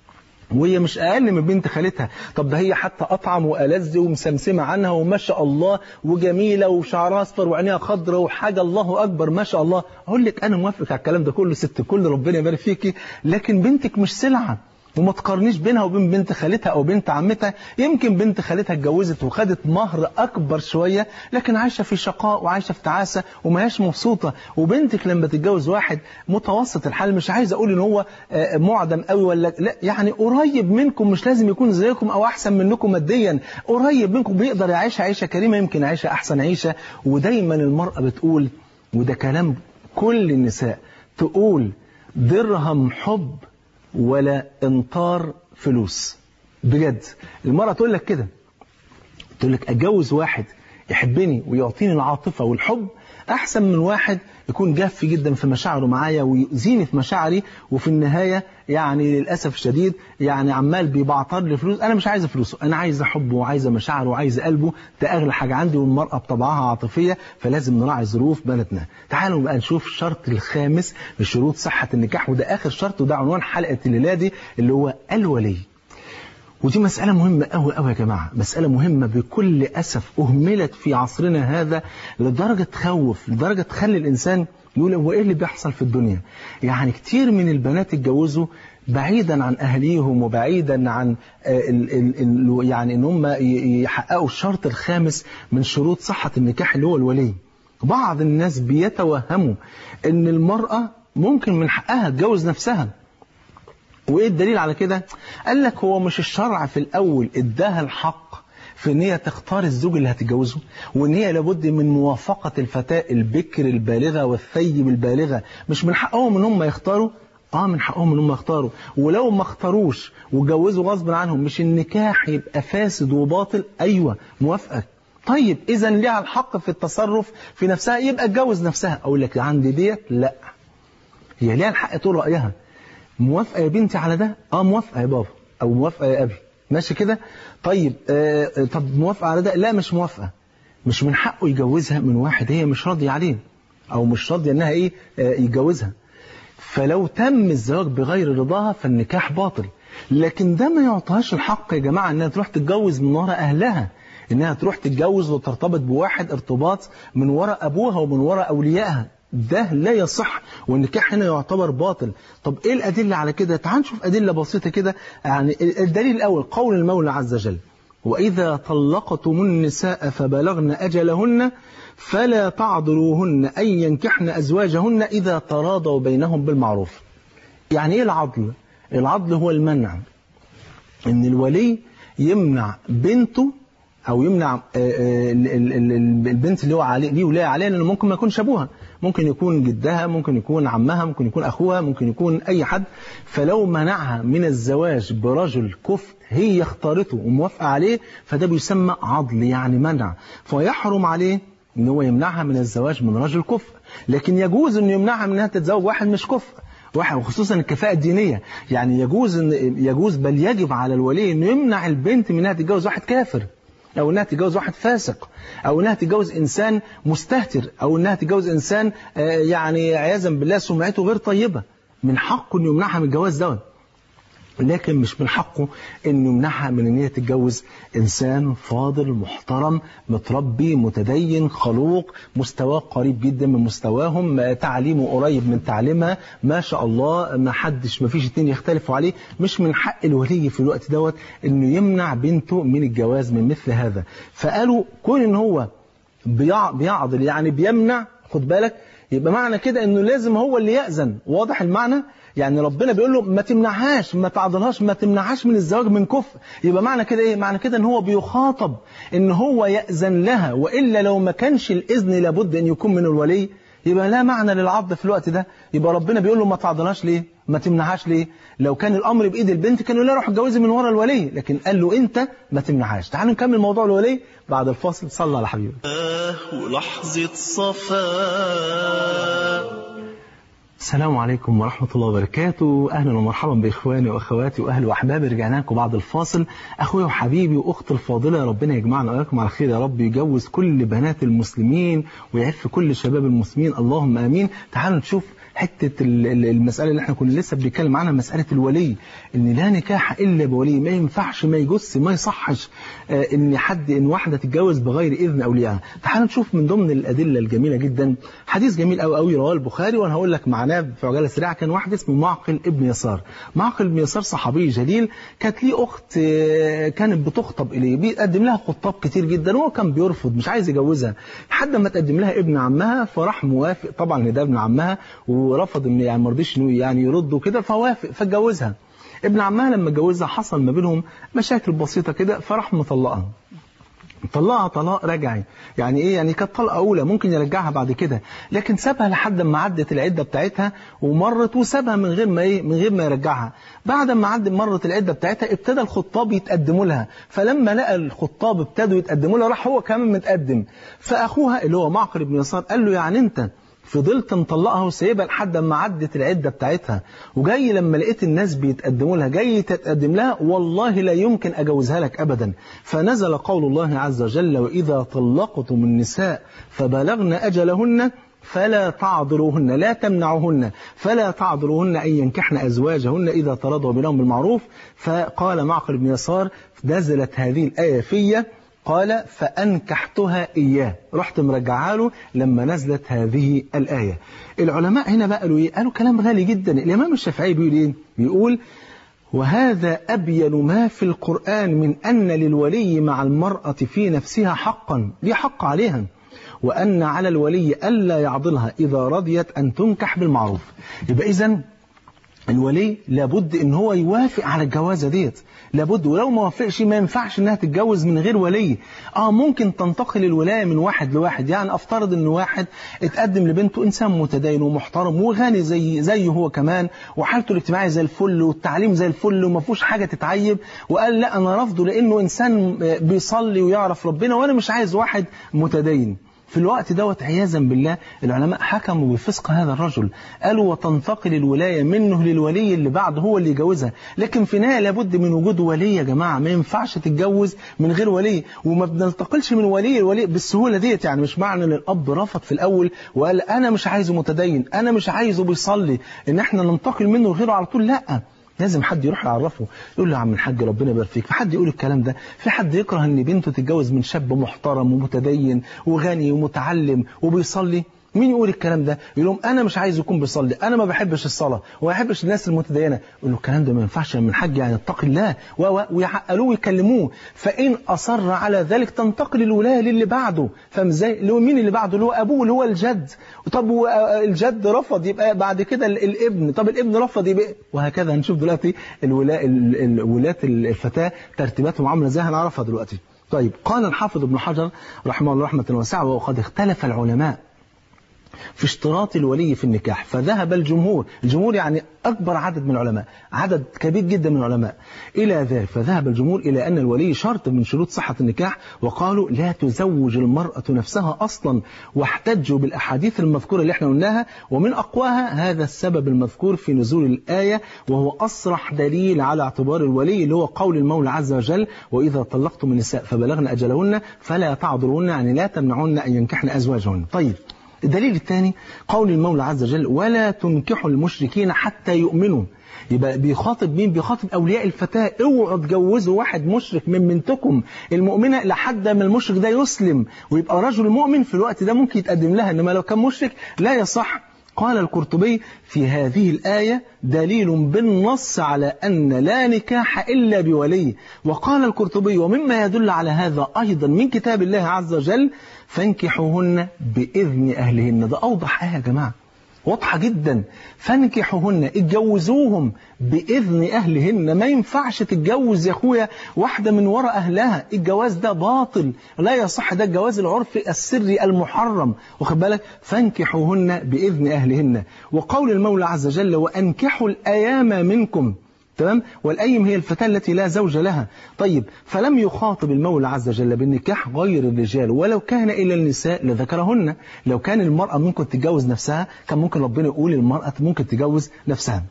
A: وهي مش أقل من بنت خالتها طب ده هي حتى أطعم وألذ ومسمسمة عنها وما شاء الله وجميلة وشعرها أصفر وعينيها خضراء وحاجة الله أكبر ما شاء الله أقول لك أنا موافق على الكلام ده كله ست كل ربنا يبارك فيكي لكن بنتك مش سلعة وما تقارنيش بينها وبين بنت خالتها او بنت عمتها يمكن بنت خالتها اتجوزت وخدت مهر اكبر شويه لكن عايشه في شقاء وعايشه في تعاسه وما هياش مبسوطه وبنتك لما تتجوز واحد متوسط الحال مش عايز اقول ان هو معدم قوي ولا لا يعني قريب منكم مش لازم يكون زيكم او احسن منكم ماديا قريب منكم بيقدر يعيش عيشه كريمه يمكن عيشه احسن عيشه ودايما المراه بتقول وده كلام كل النساء تقول درهم حب ولا انطار فلوس بجد المرأة تقول لك كده تقول لك أتجوز واحد يحبني ويعطيني العاطفة والحب أحسن من واحد يكون جاف جدا في مشاعره معايا ويؤذيني في مشاعري وفي النهاية يعني للأسف الشديد يعني عمال بيبعتر لي فلوس أنا مش عايز فلوسه أنا عايز حبه وعايز مشاعره وعايز قلبه ده أغلى حاجة عندي والمرأة بطبعها عاطفية فلازم نراعي ظروف بلدنا تعالوا بقى نشوف الشرط الخامس من شروط صحة النكاح وده آخر شرط وده عنوان حلقة الليلة دي اللي هو الولي ودي مسألة مهمة أوي أوي يا جماعة مسألة مهمة بكل أسف أهملت في عصرنا هذا لدرجة تخوف لدرجة تخلي الإنسان يقول هو إيه اللي بيحصل في الدنيا يعني كتير من البنات اتجوزوا بعيدا عن أهليهم وبعيدا عن ال ال ال يعني إن هم يحققوا الشرط الخامس من شروط صحة النكاح اللي هو الولي بعض الناس بيتوهموا إن المرأة ممكن من حقها تجوز نفسها وايه الدليل على كده قال لك هو مش الشرع في الاول اداها الحق في ان هي تختار الزوج اللي هتتجوزه وان هي لابد من موافقه الفتاه البكر البالغه والثيب البالغه مش من حقهم ان هم يختاروا اه من حقهم ان هم يختاروا ولو ما اختاروش وجوزوا غصب عنهم مش النكاح يبقى فاسد وباطل ايوه موافقه طيب اذا ليها الحق في التصرف في نفسها يبقى اتجوز نفسها اقول لك عندي ديت لا هي ليها الحق تقول رايها موافقة يا بنتي على ده؟ اه موافقة يا بابا أو موافقة يا أبي ماشي كده؟ طيب آه طب موافقة على ده؟ لا مش موافقة مش من حقه يجوزها من واحد هي مش راضية عليه أو مش راضية إنها إيه آه يتجوزها فلو تم الزواج بغير رضاها فالنكاح باطل لكن ده ما يعطيهاش الحق يا جماعة انها تروح تتجوز من وراء اهلها انها تروح تتجوز وترتبط بواحد ارتباط من وراء ابوها ومن وراء اوليائها ده لا يصح والنكاح هنا يعتبر باطل طب ايه الادله على كده تعال نشوف ادله بسيطه كده يعني الدليل الاول قول المولى عز وجل واذا طلقتم النساء فبلغن اجلهن فلا تعذروهن ان ينكحن ازواجهن اذا تراضوا بينهم بالمعروف يعني ايه العضل العضل هو المنع ان الولي يمنع بنته او يمنع البنت اللي هو عليه ليه ولايه عليها لانه ممكن ما يكونش ابوها ممكن يكون جدها ممكن يكون عمها ممكن يكون اخوها ممكن يكون اي حد فلو منعها من الزواج برجل كفء هي اختارته وموافقه عليه فده بيسمى عضل يعني منع فيحرم عليه ان هو يمنعها من الزواج من رجل كفء لكن يجوز انه يمنعها من انها تتزوج واحد مش كفء واحد وخصوصا الكفاءة الدينية يعني يجوز إن يجوز بل يجب على الولي انه يمنع البنت من انها تتجوز واحد كافر او انها تتجوز واحد فاسق او انها تتجوز انسان مستهتر او انها تتجوز انسان يعني عياذا بالله سمعته غير طيبة من حقه انه يمنعها من الجواز دوت لكن مش من حقه انه يمنعها من ان هي تتجوز انسان فاضل محترم متربي متدين خلوق مستواه قريب جدا من مستواهم تعليمه قريب من تعليمها ما شاء الله ما حدش ما فيش اتنين يختلفوا عليه مش من حق الولي في الوقت دوت انه يمنع بنته من الجواز من مثل هذا فقالوا كون ان هو بيعضل يعني بيمنع خد بالك يبقى معنى كده انه لازم هو اللي يأذن واضح المعنى يعني ربنا بيقول له ما تمنعهاش ما تعضلهاش ما تمنعهاش من الزواج من كفء يبقى معنى كده ايه معنى كده ان هو بيخاطب ان هو يأذن لها والا لو ما كانش الاذن لابد ان يكون من الولي يبقى لا معنى للعض في الوقت ده يبقى ربنا بيقول له ما تعضلهاش ليه ما تمنعهاش ليه لو كان الامر بايد البنت كانوا لا روح اتجوزي من ورا الولي لكن قال له انت ما تمنعهاش تعالوا نكمل موضوع الولي بعد الفاصل صلى على حبيبي
B: ولحظة صفاء
A: السلام عليكم ورحمة الله وبركاته أهلا ومرحبا بإخواني وأخواتي وأهل وأحبابي رجعنا لكم بعد الفاصل أخويا وحبيبي وأختي الفاضلة ربنا يجمعنا وإياكم على خير يا رب يجوز كل بنات المسلمين ويعف كل شباب المسلمين اللهم آمين تعالوا نشوف حتة المسألة اللي احنا كنا لسه بنتكلم عنها مسألة الولي ان لا نكاح الا بولي ما ينفعش ما يجس ما يصحش اه ان حد ان واحدة تتجوز بغير اذن اوليائها تعالوا نشوف من ضمن الادلة الجميلة جدا حديث جميل قوي قوي رواه البخاري وانا هقول لك معناه في عجالة سريعة كان واحد اسمه معقل ابن يسار معقل ابن يسار صحابي جليل كانت ليه اخت اه كانت بتخطب اليه بيقدم لها خطاب كتير جدا وهو كان بيرفض مش عايز يجوزها لحد ما تقدم لها ابن عمها فراح موافق طبعا ده ابن عمها ورفض ان يعني ما رضيش انه يعني يرد وكده فوافق فاتجوزها ابن عمها لما اتجوزها حصل ما بينهم مشاكل بسيطه كده فراح مطلقها طلقها طلاق رجعي يعني ايه يعني كانت طلقه اولى ممكن يرجعها بعد كده لكن سابها لحد ما عدت العده بتاعتها ومرت وسابها من غير ما ايه من غير ما يرجعها بعد ما عدت مرت العده بتاعتها ابتدى الخطاب يتقدموا لها فلما لقى الخطاب ابتدوا يتقدموا لها راح هو كمان متقدم فاخوها اللي هو معقل بن يسار قال له يعني انت فضلت مطلقها وسايبها لحد ما عدت العدة بتاعتها وجاي لما لقيت الناس بيتقدموا لها جاي تتقدم لها والله لا يمكن أجوزها لك أبدا فنزل قول الله عز وجل وإذا طلقتم النساء فبلغن أجلهن فلا تعذروهن لا تمنعوهن فلا تعذروهن أن ينكحن أزواجهن إذا ترضوا بينهم بالمعروف فقال معقل بن يسار نزلت هذه الآية فيا قال فأنكحتها إياه رحت مرجعها له لما نزلت هذه الآية العلماء هنا بقى قالوا إيه قالوا كلام غالي جدا الإمام الشافعي بيقول إيه بيقول وهذا أبين ما في القرآن من أن للولي مع المرأة في نفسها حقا دي حق عليها وأن على الولي ألا يعضلها إذا رضيت أن تنكح بالمعروف يبقى إذن الولي لابد ان هو يوافق على الجوازه ديت لابد ولو ما وافقش ما ينفعش انها تتجوز من غير ولي اه ممكن تنتقل الولايه من واحد لواحد يعني افترض ان واحد اتقدم لبنته انسان متدين ومحترم وغني زي زيه هو كمان وحالته الاجتماعيه زي الفل والتعليم زي الفل وما فيهوش حاجه تتعيب وقال لا انا رافضه لانه انسان بيصلي ويعرف ربنا وانا مش عايز واحد متدين في الوقت دوت عياذا بالله العلماء حكموا بفسق هذا الرجل قالوا وتنتقل الولاية منه للولي اللي بعد هو اللي يجوزها لكن في النهاية لابد من وجود ولي يا جماعة ما ينفعش تتجوز من غير ولي وما بننتقلش من ولي لولي بالسهولة ديت يعني مش معنى ان الأب رفض في الأول وقال أنا مش عايزه متدين أنا مش عايزه بيصلي إن احنا ننتقل منه لغيره على طول لأ لازم حد يروح يعرفه يقول له يا عم الحاج ربنا يبارك فيك في حد يقول الكلام ده في حد يكره ان بنته تتجوز من شاب محترم ومتدين وغني ومتعلم وبيصلي مين يقول الكلام ده يقول لهم انا مش عايز يكون بيصلي انا ما بحبش الصلاه وما بحبش الناس المتدينه يقول له الكلام ده ما ينفعش من الحاج يعني اتقي الله و- و- ويعقلوه ويكلموه فان اصر على ذلك تنتقل الولايه للي بعده فاهم ازاي اللي هو مين اللي بعده اللي هو ابوه اللي هو الجد طب و- الجد رفض يبقى بعد كده ال- الابن طب الابن رفض يبقى وهكذا هنشوف دلوقتي الولاء ال- ال- ولاة الفتاه ترتيباتهم عامله ازاي هنعرفها دلوقتي طيب قال الحافظ ابن حجر رحمه الله رحمه واسعه وقد اختلف العلماء في اشتراط الولي في النكاح فذهب الجمهور الجمهور يعني أكبر عدد من العلماء عدد كبير جدا من العلماء إلى ذلك فذهب الجمهور إلى أن الولي شرط من شروط صحة النكاح وقالوا لا تزوج المرأة نفسها أصلا واحتجوا بالأحاديث المذكورة اللي احنا قلناها ومن أقواها هذا السبب المذكور في نزول الآية وهو أصرح دليل على اعتبار الولي اللي هو قول المولى عز وجل وإذا طلقتم النساء فبلغن أجلهن فلا تعذرهن يعني لا تمنعن أن ينكحن أزواجهن طيب الدليل الثاني قول المولى عز وجل ولا تنكحوا المشركين حتى يؤمنوا يبقى بيخاطب مين بيخاطب اولياء الفتاه اوعوا تجوزوا واحد مشرك من بنتكم المؤمنه لحد ما المشرك ده يسلم ويبقى رجل مؤمن في الوقت ده ممكن يتقدم لها انما لو كان مشرك لا يصح قال القرطبي في هذه الآية دليل بالنص على أن لا نكاح إلا بولي وقال القرطبي ومما يدل على هذا أيضا من كتاب الله عز وجل فانكحوهن بإذن أهلهن ده أوضح آية يا جماعة واضحة جدا فانكحوهن اتجوزوهم بإذن أهلهن ما ينفعش تتجوز يا أخويا واحدة من وراء أهلها الجواز ده باطل لا يصح ده الجواز العرفي السري المحرم واخد بالك فانكحوهن بإذن أهلهن وقول المولى عز وجل وأنكحوا الأيام منكم تمام والأيم هي الفتاة التي لا زوج لها طيب فلم يخاطب المولى عز وجل بالنكاح غير الرجال ولو كان إلى النساء لذكرهن لو كان المرأة ممكن تتجوز نفسها كان ممكن ربنا يقول المرأة ممكن تتجوز نفسها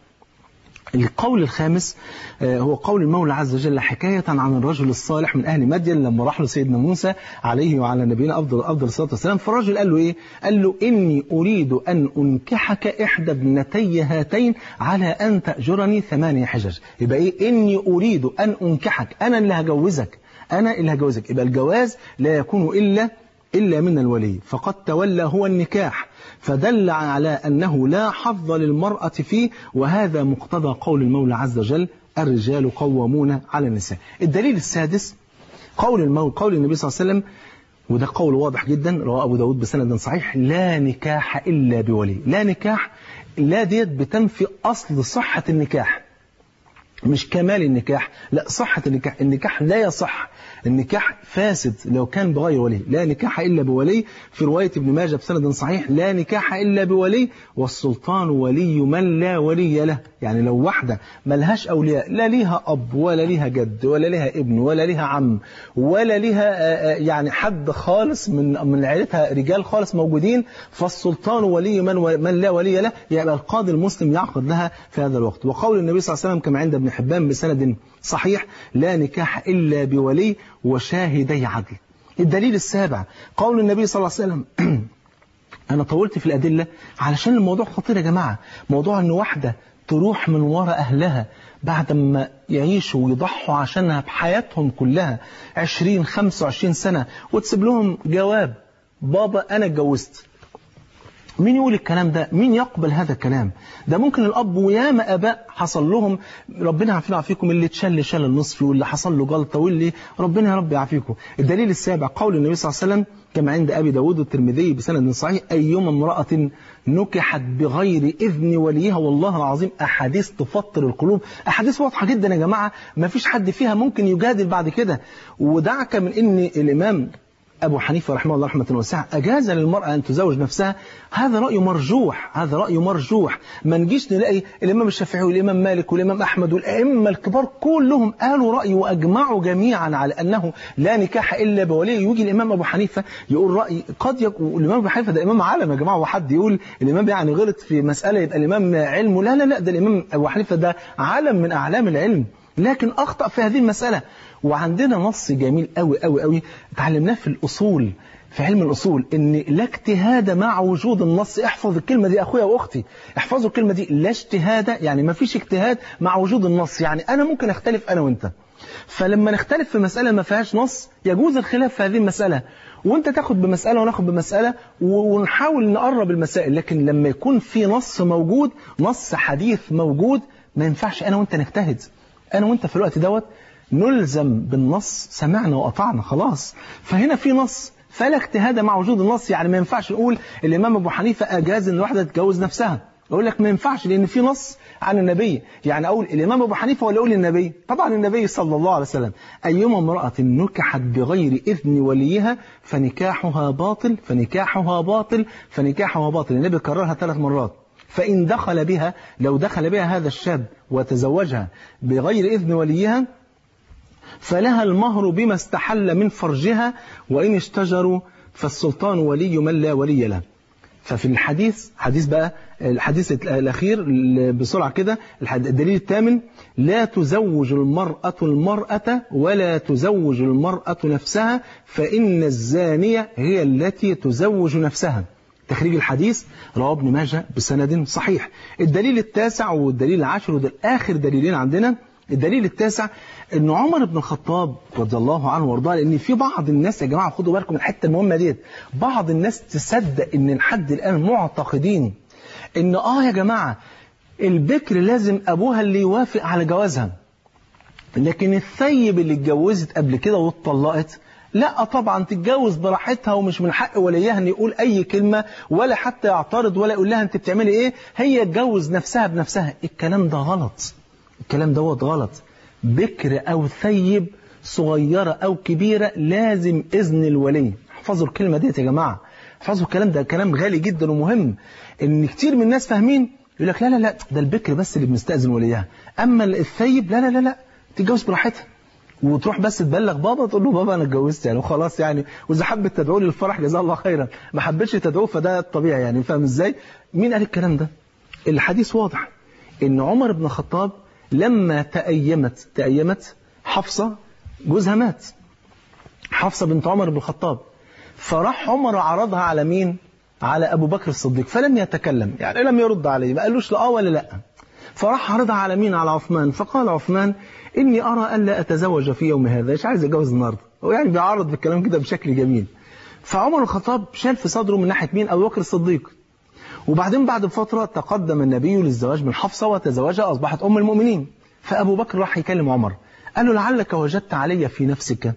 A: القول الخامس آه، هو قول المولى عز وجل حكاية عن الرجل الصالح من أهل مدين لما راح له سيدنا موسى عليه وعلى نبينا أفضل أفضل الصلاة والسلام فالرجل قال له إيه؟ قال له إني أريد أن أنكحك إحدى ابنتي هاتين على أن تأجرني ثمانية حجج يبقى إيه؟ إني أريد أن أنكحك أنا اللي هجوزك أنا اللي هجوزك يبقى الجواز لا يكون إلا إلا من الولي فقد تولى هو النكاح فدل على أنه لا حظ للمرأة فيه وهذا مقتضى قول المولى عز وجل الرجال قوامون على النساء الدليل السادس قول المولى قول النبي صلى الله عليه وسلم وده قول واضح جدا رواه أبو داود بسند صحيح لا نكاح إلا بولي لا نكاح لا ديت بتنفي أصل صحة النكاح مش كمال النكاح لا صحة النكاح النكاح لا يصح النكاح فاسد لو كان بغير ولي لا نكاح إلا بولي في رواية ابن ماجه بسند صحيح لا نكاح إلا بولي والسلطان ولي من لا ولي له يعني لو واحدة ملهاش أولياء لا ليها أب ولا ليها جد ولا ليها ابن ولا ليها عم ولا ليها آه، آه، يعني حد خالص من من عيلتها رجال خالص موجودين فالسلطان ولي من من لا ولي له يبقى القاضي المسلم يعقد لها في هذا الوقت وقول النبي صلى الله عليه وسلم كما عند ابن حبان بسند صحيح لا نكاح إلا بولي وشاهدي عدل الدليل السابع قول النبي صلى الله عليه وسلم أنا طولت في الأدلة علشان الموضوع خطير يا جماعة موضوع أن واحدة تروح من وراء أهلها بعد ما يعيشوا ويضحوا عشانها بحياتهم كلها 20 25 سنة وتسيب لهم جواب بابا أنا اتجوزت مين يقول الكلام ده مين يقبل هذا الكلام ده ممكن الأب وياما أباء حصل لهم ربنا يعافينا ويعافيكم اللي اتشل شال النصف واللي حصل له جلطة واللي ربنا يا رب يعافيكم الدليل السابع قول النبي صلى الله عليه وسلم كما عند أبي داود والترمذي بسند صحيح أيما امرأة نكحت بغير إذن وليها والله العظيم أحاديث تفطر القلوب أحاديث واضحة جدا يا جماعة ما فيش حد فيها ممكن يجادل بعد كده ودعك من أن الإمام أبو حنيفة رحمه الله رحمة واسعة أجاز للمرأة أن تزوج نفسها هذا رأي مرجوح هذا رأي مرجوح ما نجيش نلاقي الإمام الشافعي والإمام مالك والإمام أحمد والأئمة الكبار كلهم قالوا رأي وأجمعوا جميعا على أنه لا نكاح إلا بولي يجي الإمام أبو حنيفة يقول رأي قد يكون الإمام أبو حنيفة ده إمام عالم يا جماعة وحد يقول الإمام يعني غلط في مسألة يبقى الإمام علمه لا لا لا ده الإمام أبو حنيفة ده عالم من أعلام العلم لكن أخطأ في هذه المسألة وعندنا نص جميل قوي قوي قوي اتعلمناه في الأصول في علم الأصول إن لا اجتهاد مع وجود النص احفظ الكلمة دي أخويا وأختي احفظوا الكلمة دي لا اجتهاد يعني ما فيش اجتهاد مع وجود النص يعني أنا ممكن أختلف أنا وأنت فلما نختلف في مسألة ما فيهاش نص يجوز الخلاف في هذه المسألة وانت تاخد بمسألة وناخد بمسألة ونحاول نقرب المسائل لكن لما يكون في نص موجود نص حديث موجود ما ينفعش أنا وانت نجتهد أنا وانت في الوقت دوت نلزم بالنص سمعنا وأطعنا خلاص فهنا في نص فلا اجتهاد مع وجود النص يعني ما ينفعش نقول الإمام أبو حنيفة أجاز إن الواحدة تتجوز نفسها أقول لك ما ينفعش لأن في نص عن النبي يعني أقول الإمام أبو حنيفة ولا أقول النبي طبعا النبي صلى الله عليه وسلم أيما امرأة نكحت بغير إذن وليها فنكاحها باطل فنكاحها باطل فنكاحها باطل النبي كررها ثلاث مرات فإن دخل بها لو دخل بها هذا الشاب وتزوجها بغير إذن وليها فلها المهر بما استحل من فرجها وإن اشتجروا فالسلطان ولي من لا ولي له ففي الحديث حديث بقى الحديث الأخير بسرعة كده الدليل الثامن لا تزوج المرأة المرأة ولا تزوج المرأة نفسها فإن الزانية هي التي تزوج نفسها تخريج الحديث رواه ابن ماجه بسند صحيح الدليل التاسع والدليل العاشر وده آخر دليلين عندنا الدليل التاسع ان عمر بن الخطاب رضي الله عنه وارضاه لان في بعض الناس يا جماعه خدوا بالكم من الحته المهمه ديت بعض الناس تصدق ان لحد الان معتقدين ان اه يا جماعه البكر لازم ابوها اللي يوافق على جوازها لكن الثيب اللي اتجوزت قبل كده واتطلقت لا طبعا تتجوز براحتها ومش من حق وليها ان يقول اي كلمه ولا حتى يعترض ولا يقول لها انت بتعملي ايه هي تجوز نفسها بنفسها الكلام ده غلط الكلام دوت غلط بكر أو ثيب صغيرة أو كبيرة لازم إذن الولي احفظوا الكلمة ديت يا جماعة احفظوا الكلام ده كلام غالي جدا ومهم إن كتير من الناس فاهمين يقول لك لا لا لا ده البكر بس اللي بنستأذن وليها أما الثيب لا لا لا لا تتجوز براحتها وتروح بس تبلغ بابا تقول له بابا انا اتجوزت يعني وخلاص يعني واذا حبت تدعو لي للفرح جزاه الله خيرا ما حبتش تدعوه فده الطبيعي يعني فاهم ازاي مين قال الكلام ده الحديث واضح ان عمر بن الخطاب لما تأيمت تأيمت حفصة جوزها مات حفصة بنت عمر بن الخطاب فراح عمر عرضها على مين على أبو بكر الصديق فلم يتكلم يعني لم يرد عليه ما قالوش لا ولا لا فراح عرضها على مين على عثمان فقال عثمان إني أرى ألا أتزوج في يوم هذا مش عايز أتجوز النهارده هو يعني بيعرض بالكلام كده بشكل جميل فعمر الخطاب شال في صدره من ناحية مين أبو بكر الصديق وبعدين بعد فترة تقدم النبي للزواج من حفصة وتزوجها أصبحت أم المؤمنين فأبو بكر راح يكلم عمر قال له لعلك وجدت علي في نفسك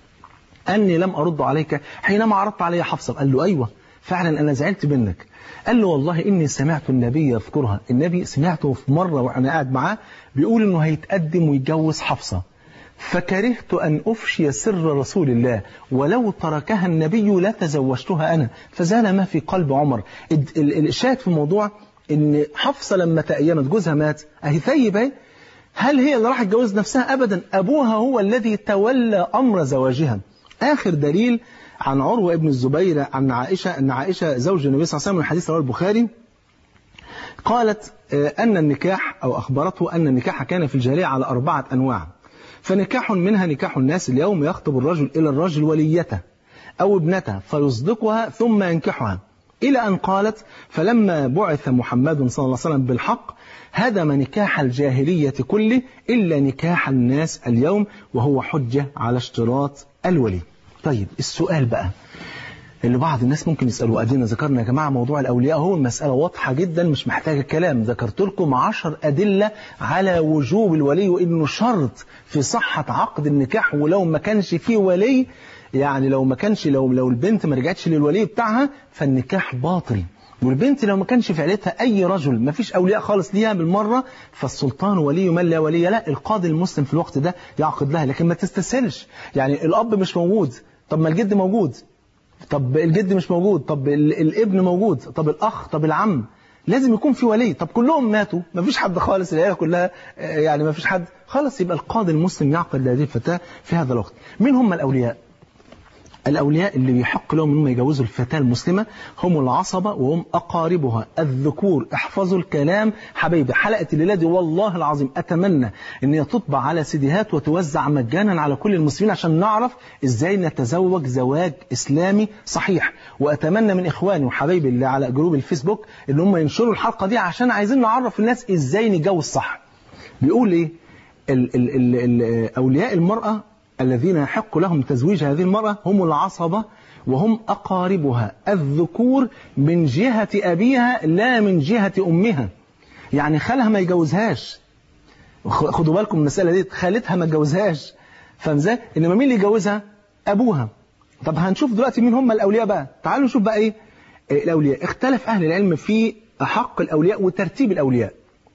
A: أني لم أرد عليك حينما عرضت علي حفصة قال له أيوة فعلا أنا زعلت منك قال له والله إني سمعت النبي يذكرها النبي سمعته في مرة وأنا قاعد معاه بيقول إنه هيتقدم ويتجوز حفصة فكرهت أن أفشي سر رسول الله ولو تركها النبي لا تزوجتها أنا فزال ما في قلب عمر الشاهد في الموضوع إن حفصة لما تأيمت جوزها مات أهي ثيبة هل هي اللي راح تجوز نفسها أبدا أبوها هو الذي تولى أمر زواجها آخر دليل عن عروة ابن الزبير عن عائشة أن عائشة زوج النبي صلى الله عليه وسلم من حديث رواه البخاري قالت أن النكاح أو أخبرته أن النكاح كان في الجاهلية على أربعة أنواع فنكاح منها نكاح الناس اليوم يخطب الرجل إلى الرجل وليته أو ابنته فيصدقها ثم ينكحها إلى أن قالت فلما بعث محمد صلى الله عليه وسلم بالحق هدم نكاح الجاهلية كله إلا نكاح الناس اليوم وهو حجة على اشتراط الولي طيب السؤال بقى اللي بعض الناس ممكن يسألوا أدينا ذكرنا يا جماعة موضوع الأولياء هو المسألة واضحة جدا مش محتاجة كلام ذكرت لكم عشر أدلة على وجوب الولي وإنه شرط في صحة عقد النكاح ولو ما كانش فيه ولي يعني لو ما كانش لو لو البنت ما رجعتش للولي بتاعها فالنكاح باطل والبنت لو ما كانش في عيلتها أي رجل ما فيش أولياء خالص ليها بالمرة فالسلطان ولي من لا ولي لا القاضي المسلم في الوقت ده يعقد لها لكن ما تستسهلش يعني الأب مش موجود طب ما الجد موجود طب الجد مش موجود طب الابن موجود طب الأخ طب العم لازم يكون في ولي طب كلهم ماتوا ما فيش حد خالص العيله كلها يعني ما فيش حد خلاص يبقى القاضي المسلم يعقد لهذه الفتاة في هذا الوقت مين هم الأولياء الأولياء اللي بيحق لهم أنهم يجوزوا الفتاة المسلمة هم العصبة وهم أقاربها الذكور احفظوا الكلام حبايبي حلقة الليلة دي والله العظيم أتمنى أن هي تطبع على سيديهات وتوزع مجانا على كل المسلمين عشان نعرف إزاي نتزوج زواج إسلامي صحيح وأتمنى من إخواني وحبايبي اللي على جروب الفيسبوك ان هم ينشروا الحلقة دي عشان عايزين نعرف الناس إزاي نتجوز صح بيقول إيه ال ال ال ال أولياء المرأة الذين يحق لهم تزويج هذه المرأة هم العصبة وهم أقاربها الذكور من جهة أبيها لا من جهة أمها يعني خالها ما يجوزهاش خدوا بالكم من المسألة دي خالتها ما تجوزهاش فاهم ازاي؟ إنما مين اللي يجوزها؟ أبوها طب هنشوف دلوقتي مين هم الأولياء بقى تعالوا نشوف بقى إيه الأولياء اختلف أهل العلم في حق الأولياء وترتيب الأولياء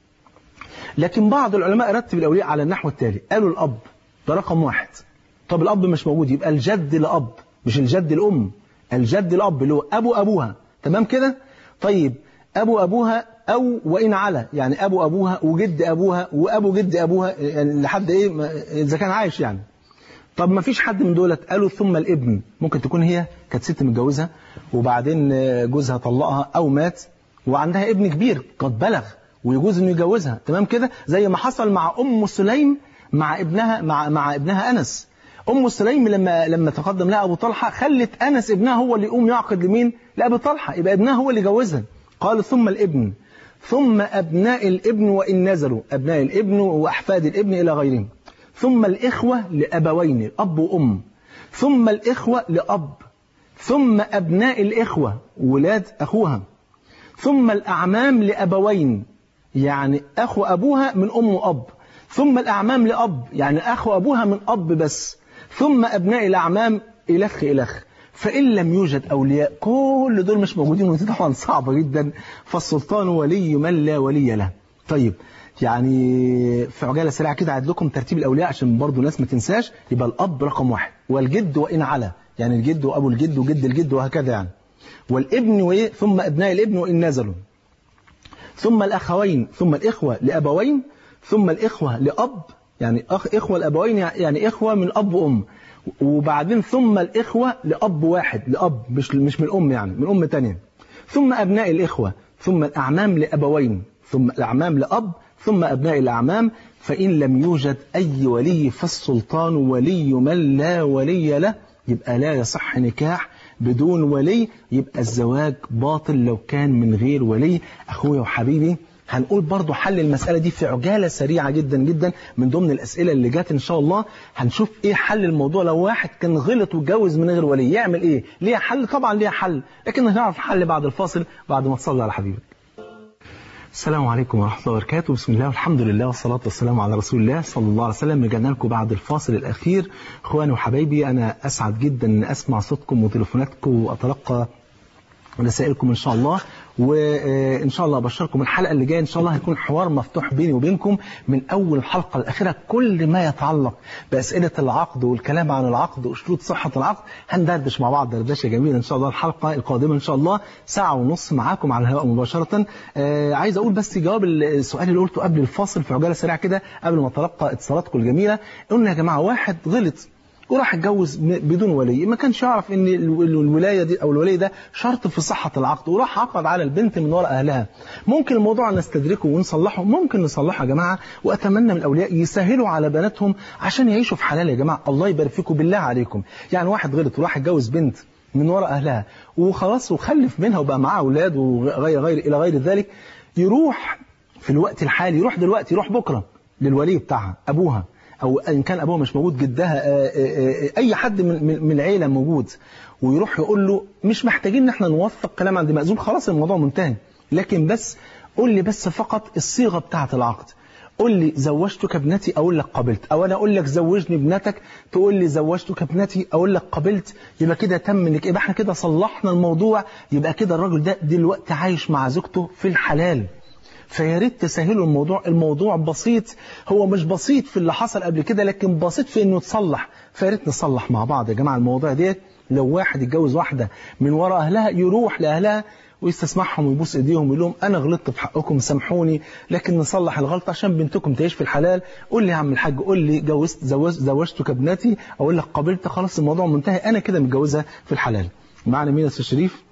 A: لكن بعض العلماء رتب الأولياء على النحو التالي قالوا الأب ده رقم واحد طب الأب مش موجود يبقى الجد لأب مش الجد الأم الجد الأب اللي هو أبو أبوها تمام كده طيب أبو أبوها أو وإن على يعني أبو أبوها وجد أبوها وأبو جد أبوها يعني لحد إيه إذا كان عايش يعني طب ما فيش حد من دولت قالوا ثم الابن ممكن تكون هي كانت ست متجوزة وبعدين جوزها طلقها أو مات وعندها ابن كبير قد بلغ ويجوز انه يجوزها تمام كده زي ما حصل مع ام سليم مع ابنها مع مع ابنها انس ام سليم لما لما تقدم لها ابو طلحه خلت انس ابنها هو اللي يقوم يعقد لمين لابي طلحه يبقى ابنها هو اللي جوزها قال ثم الابن ثم ابناء الابن وان نزلوا ابناء الابن واحفاد الابن الى غيرهم ثم الاخوه لابوين اب وام ثم الاخوه لاب ثم ابناء الاخوه ولاد اخوها ثم الاعمام لابوين يعني أخو أبوها من أم وأب ثم الأعمام لأب يعني أخو أبوها من أب بس ثم أبناء الأعمام إلخ إلخ فإن لم يوجد أولياء كل دول مش موجودين ودي طبعا صعبة جدا فالسلطان ولي من لا ولي له طيب يعني في عجالة سريعة كده عاد لكم ترتيب الأولياء عشان برضو الناس ما تنساش يبقى الأب رقم واحد والجد وإن على يعني الجد وأبو الجد وجد الجد وهكذا يعني والابن وإيه ثم أبناء الابن وإن نزلوا ثم الأخوين ثم الإخوة لأبوين ثم الإخوة لأب يعني أخ إخوة الأبوين يعني إخوة من أب وأم وبعدين ثم الإخوة لأب واحد لأب مش مش من أم يعني من أم تانية ثم أبناء الإخوة ثم الأعمام لأبوين ثم الأعمام لأب ثم أبناء الأعمام فإن لم يوجد أي ولي فالسلطان ولي من لا ولي له يبقى لا يصح نكاح بدون ولي يبقى الزواج باطل لو كان من غير ولي أخويا وحبيبي هنقول برضو حل المسألة دي في عجالة سريعة جدا جدا من ضمن الأسئلة اللي جات إن شاء الله هنشوف إيه حل الموضوع لو واحد كان غلط واتجوز من غير ولي يعمل إيه ليه حل طبعا ليه حل لكن هنعرف الحل بعد الفاصل بعد ما تصلي على حبيبك السلام عليكم ورحمة الله وبركاته بسم الله والحمد لله والصلاة والسلام على رسول الله صلى الله عليه وسلم رجعنا لكم بعد الفاصل الأخير إخواني وحبايبي أنا أسعد جدا أن أسمع صوتكم وتليفوناتكم وأتلقى رسائلكم إن شاء الله وإن شاء الله أبشركم الحلقة اللي جاية إن شاء الله هيكون حوار مفتوح بيني وبينكم من أول الحلقة الأخيرة كل ما يتعلق بأسئلة العقد والكلام عن العقد وشروط صحة العقد هندردش مع بعض دردشة جميلة إن شاء الله الحلقة القادمة إن شاء الله ساعة ونص معاكم على الهواء مباشرة آه عايز أقول بس جواب السؤال اللي قلته قبل الفاصل في عجالة سريعة كده قبل ما أتلقى اتصالاتكم الجميلة قلنا يا جماعة واحد غلط وراح اتجوز بدون ولي ما كانش يعرف ان الولايه دي او الولي ده شرط في صحه العقد وراح عقد على البنت من وراء اهلها ممكن الموضوع نستدركه ونصلحه ممكن نصلحه يا جماعه واتمنى من الاولياء يسهلوا على بناتهم عشان يعيشوا في حلال يا جماعه الله يبارك فيكم بالله عليكم يعني واحد غلط وراح اتجوز بنت من وراء اهلها وخلاص وخلف منها وبقى معاه اولاد وغير غير الى غير ذلك يروح في الوقت الحالي يروح دلوقتي يروح بكره للولي بتاعها ابوها او ان كان ابوها مش موجود جدها اي حد من من العيله موجود ويروح يقول له مش محتاجين ان احنا نوثق كلام عند مأذون خلاص الموضوع منتهي لكن بس قول لي بس فقط الصيغه بتاعه العقد قول لي زوجتك ابنتي اقول لك قبلت او انا اقول لك زوجني ابنتك تقول لي زوجتك ابنتي اقول لك قبلت يبقى كده تم انك يبقى احنا كده صلحنا الموضوع يبقى كده الراجل ده دلوقتي عايش مع زوجته في الحلال فيا ريت تسهلوا الموضوع الموضوع بسيط هو مش بسيط في اللي حصل قبل كده لكن بسيط في انه يتصلح فيا ريت نصلح مع بعض يا جماعه المواضيع ديت لو واحد يتجوز واحدة من وراء أهلها يروح لأهلها ويستسمعهم ويبوس ايديهم ويقول لهم انا غلطت في حقكم سامحوني لكن نصلح الغلطه عشان بنتكم تعيش في الحلال قول لي يا عم الحاج قول لي جوزت زوج زوجتك ابنتي اقول لك قبلت خلاص الموضوع منتهي انا كده متجوزها في الحلال معنا مين يا استاذ شريف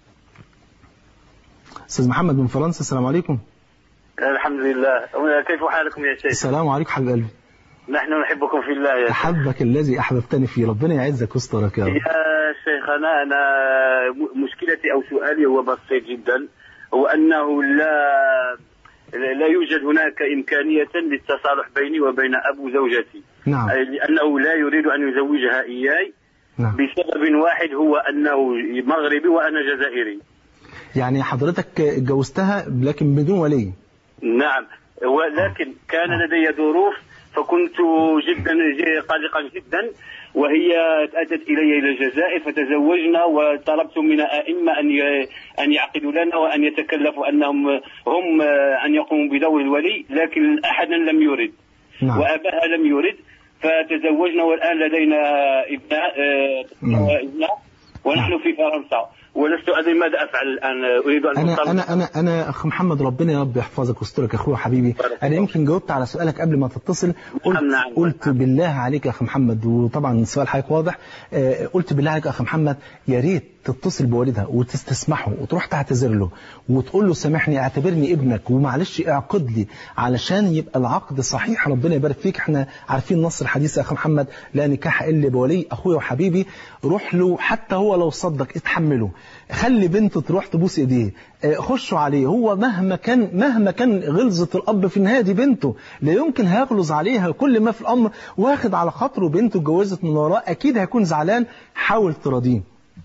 A: استاذ محمد من فرنسا السلام عليكم
C: الحمد لله كيف حالكم يا شيخ
A: السلام عليكم حبيب قلبي
C: نحن نحبكم في الله يا شيخ
A: احبك الذي احببتني فيه ربنا يعزك ويسترك يا رب
C: يا شيخنا أنا م- مشكلتي أو سؤالي هو بسيط جدا هو أنه لا لا يوجد هناك إمكانية للتصالح بيني وبين أبو زوجتي
A: نعم
C: أي لأنه لا يريد أن يزوجها إياي
A: نعم
C: بسبب واحد هو أنه مغربي وأنا جزائري
A: يعني حضرتك اتجوزتها لكن بدون ولي
C: نعم ولكن كان لدي ظروف فكنت جدا ج- قلقا جدا وهي اتت الي الى الجزائر فتزوجنا وطلبت من ائمه ان ي- ان يعقدوا لنا وان يتكلفوا انهم هم ان يقوموا بدور الولي لكن احدا لم يرد
A: نعم
C: واباها لم يرد فتزوجنا والان لدينا ابناء آه،
A: نعم.
C: ابناء ونحن في فرنسا ولست ادري ماذا افعل الان اريد ان
A: انا
C: أصلح.
A: انا انا انا اخ محمد ربنا يا رب يحفظك ويسترك يا اخويا حبيبي
C: بارك
A: انا
C: الله.
A: يمكن جاوبت على سؤالك قبل ما تتصل قلت
C: نعم، نعم.
A: قلت بالله عليك يا اخ محمد وطبعا السؤال حضرتك واضح آه، قلت بالله عليك يا اخ محمد يا ريت تتصل بوالدها وتستسمحه وتروح تعتذر له وتقول له سامحني اعتبرني ابنك ومعلش اعقد لي علشان يبقى العقد صحيح ربنا يبارك فيك احنا عارفين نص الحديث يا اخ محمد لا نكاح الا بولي اخويا وحبيبي روح له حتى هو لو صدق اتحمله خلي بنته تروح تبوس ايديه آه، خشوا عليه هو مهما كان مهما كان غلظة الاب في النهايه دي بنته لا يمكن هيغلظ عليها كل ما في الامر واخد على خاطره بنته اتجوزت من وراه اكيد هيكون زعلان حاول تراضيه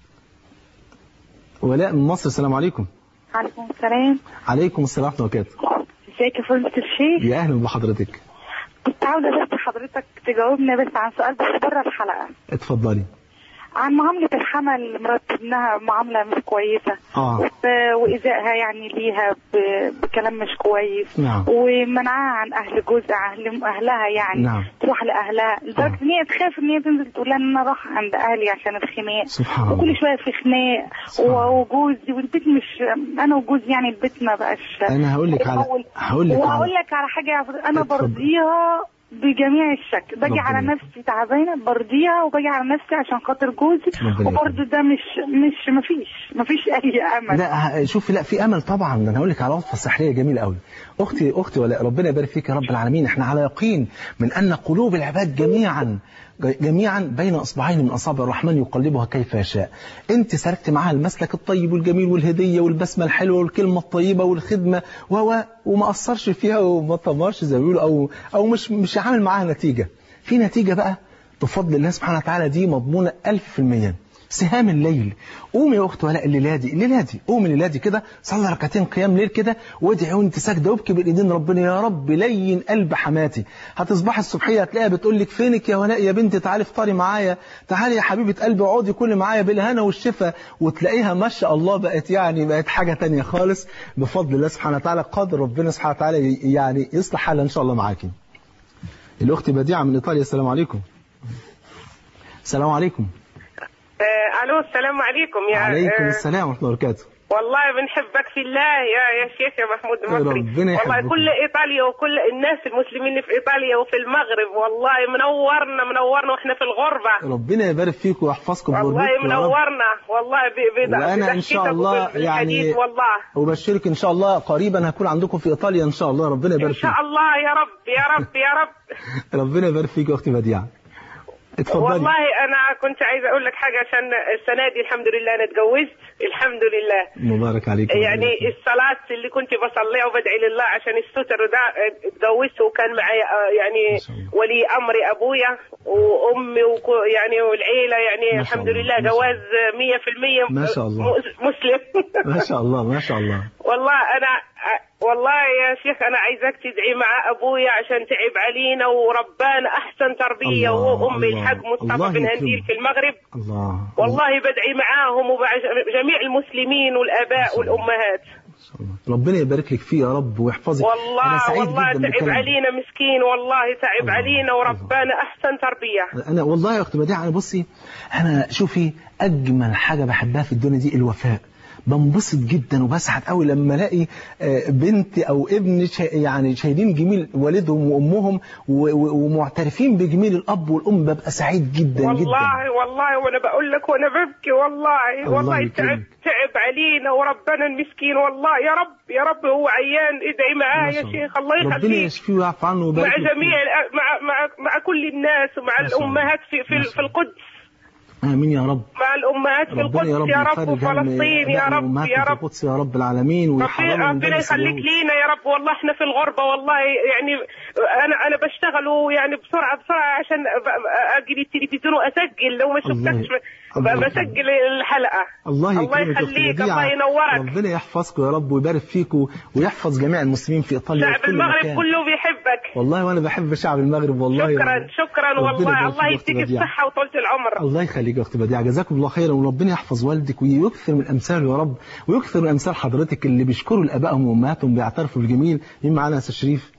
A: ولاء من مصر السلام عليكم
D: عليكم السلام
A: عليكم السلام ورحمه الله وبركاته
D: ازيك يا فضيلة الشيخ
A: يا اهلا بحضرتك
D: كنت عاوزة بس حضرتك تجاوبنا بس عن سؤال بس بره الحلقة
A: اتفضلي
D: عن معاملة الحمل مرات ابنها معاملة مش كويسة
A: اه
D: و- وإيذائها يعني ليها ب- بكلام مش كويس
A: نعم.
D: ومنعها عن أهل جوزها أهل أهلها يعني
A: نعم.
D: تروح لأهلها لدرجة
A: آه.
D: إن هي تخاف إن هي تنزل تقول لها إن أنا رايحة عند أهلي عشان الخناق
A: سبحان الله
D: وكل شوية في خناق
A: سبحان الله.
D: و- وجوزي والبيت مش أنا وجوزي يعني البيت ما بقاش
A: انا هقول لك على
D: الأول.
A: هقول لك
D: وهقول
A: على
D: لك على حاجه يا فضل- انا
A: اتفضل.
D: برضيها بجميع الشكل باجي
A: ربنا
D: على
A: يكرمك.
D: نفسي تعبانه برضيها وباجي على نفسي عشان خاطر جوزي
A: ربنا
D: وبرضه ده مش مش مفيش مفيش اي امل
A: لا ه- شوفي لا في امل طبعا ده انا هقول لك على وصفه سحريه جميله قوي اختي اختي ولا ربنا يبارك فيك يا رب العالمين احنا على يقين من ان قلوب العباد جميعا جميعا بين اصبعين من اصابع الرحمن يقلبها كيف يشاء انت سلكت معاها المسلك الطيب والجميل والهديه والبسمه الحلوه والكلمه الطيبه والخدمه و وما اثرش فيها وما طمرش زي ما بيقولوا او او مش مش عامل معاها نتيجه في نتيجه بقى بفضل الله سبحانه وتعالى دي مضمونه 1000% سهام الليل قومي يا اخت ولاء الليله دي الليله دي قومي الليله دي كده صلي ركعتين قيام ليل كده وادعي وانت ساجده وابكي بالايدين ربنا يا رب لين قلب حماتي هتصبحي الصبحيه هتلاقيها بتقول لك فينك يا ولاء يا بنتي تعالي افطري معايا تعالي يا حبيبه قلبي اقعدي كلي معايا بالهنا والشفا وتلاقيها ما شاء الله بقت يعني بقت حاجه تانية خالص بفضل الله سبحانه وتعالى قادر ربنا سبحانه وتعالى يعني يصلح حالها ان شاء الله معاكي الاخت بديعه من ايطاليا السلام عليكم السلام عليكم
E: آه، الو السلام عليكم يا
A: عليكم
E: آه،
A: السلام ورحمه الله وبركاته
E: والله بنحبك في الله يا يا شيخ يا محمود المصري
A: ربنا
E: والله
A: يحبكم.
E: كل ايطاليا وكل الناس المسلمين في ايطاليا وفي المغرب والله منورنا منورنا واحنا في الغربه
A: ربنا يبارك فيكم ويحفظكم
E: والله
A: بغربتكم يا رب.
E: منورنا والله ب- ب-
A: وانا ان شاء
E: بضحكتك
A: الله
E: وبالحديث
A: يعني
E: والله
A: وبشرك ان شاء الله قريبا هكون عندكم في ايطاليا ان شاء الله ربنا
E: ان
A: يبارك فيك
E: شاء الله يا رب يا رب يا رب
A: ربنا يبارك فيك يا اختي بديعه اتفضلي
E: والله انا كنت عايزه اقول لك حاجه عشان السنه دي الحمد لله انا اتجوزت الحمد لله
A: مبارك عليك
E: يعني الصلاة اللي كنت بصليها وبدعي لله عشان الستر ده اتجوزت وكان معايا آه، يعني
A: ما شاء الله.
E: ولي أمري أبويا وأمي وكو يعني والعيلة يعني
A: ما شاء
E: الحمد
A: الله،
E: لله
A: ما شاء
E: جواز مية في المية
A: ما شاء الله.
E: مسلم
A: ما شاء الله ما شاء الله
E: والله أنا والله يا شيخ انا عايزاك تدعي مع ابويا عشان تعب علينا وربانا احسن تربيه
A: الله،
E: وهو امي
A: الله،
E: الحق
A: الله
E: مصطفى بن هنديل
A: يكرمك.
E: في المغرب
A: الله
E: والله بدعي معاهم ومع جميع المسلمين والاباء والامهات
A: ما شاء الله. ربنا يبارك لك فيه يا رب ويحفظك أنا
E: والله
A: سعيد
E: والله
A: جدا
E: تعب
A: بالكلام ده.
E: علينا مسكين والله تعب
A: الله،
E: علينا وربانا احسن تربيه
A: انا والله يا اخت بديعه انا بصي انا شوفي اجمل حاجه بحبها في الدنيا دي الوفاء بنبسط جدا وبسعد قوي لما الاقي آه، بنتي او ابني شا- يعني شايلين جميل والدهم وامهم و- و- ومعترفين بجميل الاب والام ببقى سعيد جدا جدا
E: والله والله وانا بقول لك وانا ببكي والله
A: الله
E: والله
A: يكرمك.
E: تعب تعب علينا وربنا المسكين والله يا رب يا رب هو عيان ادعي معاه
A: ما
E: يا
A: شاء الله.
E: شيخ الله
A: ربنا
E: يخليك
A: يشفيه ويعفو عنه ويبارك
E: مع
A: له فيه.
E: جميع مع مع مع كل الناس ومع
A: ما شاء الله.
E: الامهات في
A: ما
E: في,
A: شاء
E: في القدس
A: امين يا رب
E: مع الامهات في
A: ربنا
E: القدس
A: يا رب
E: يا رب
A: يفرج هم
E: وفلسطين يا
A: أبنائنا
E: رب
A: وأمهاتنا
E: يا
A: في
E: رب
A: القدس يا رب العالمين ويحررهم
E: ربنا
A: من
E: ربنا
A: دنس
E: يخليك
A: اليهود.
E: لينا يا رب والله احنا في الغربه والله يعني انا انا بشتغل يعني بسرعه بسرعه عشان ب- اجي التلفزيون واسجل لو ما
A: الله
E: شفتكش
A: ي- الله
E: ب- بسجل الحلقه
A: الله
E: الله
A: يكرمك يا أخت
E: يخليك
A: بديعة.
E: الله ينورك
A: ربنا يحفظكم يا رب ويبارك فيكم ويحفظ جميع المسلمين في ايطاليا
E: شعب
A: وفي كل
E: المغرب
A: مكان.
E: كله بيحبك
A: والله وانا بحب شعب المغرب والله
E: شكرا
A: والله.
E: شكرا
A: ربنا
E: والله
A: يبارك
E: الله
A: فيك يا أخت
E: يديك
A: بديعة.
E: الصحه وطولة العمر
A: الله يخليك يا اخت بديعه جزاكم الله خيرا وربنا يحفظ والدك ويكثر من امثاله يا رب ويكثر من امثال حضرتك اللي بيشكروا لابائهم وامهاتهم بيعترفوا بالجميل مين معانا يا استاذ شريف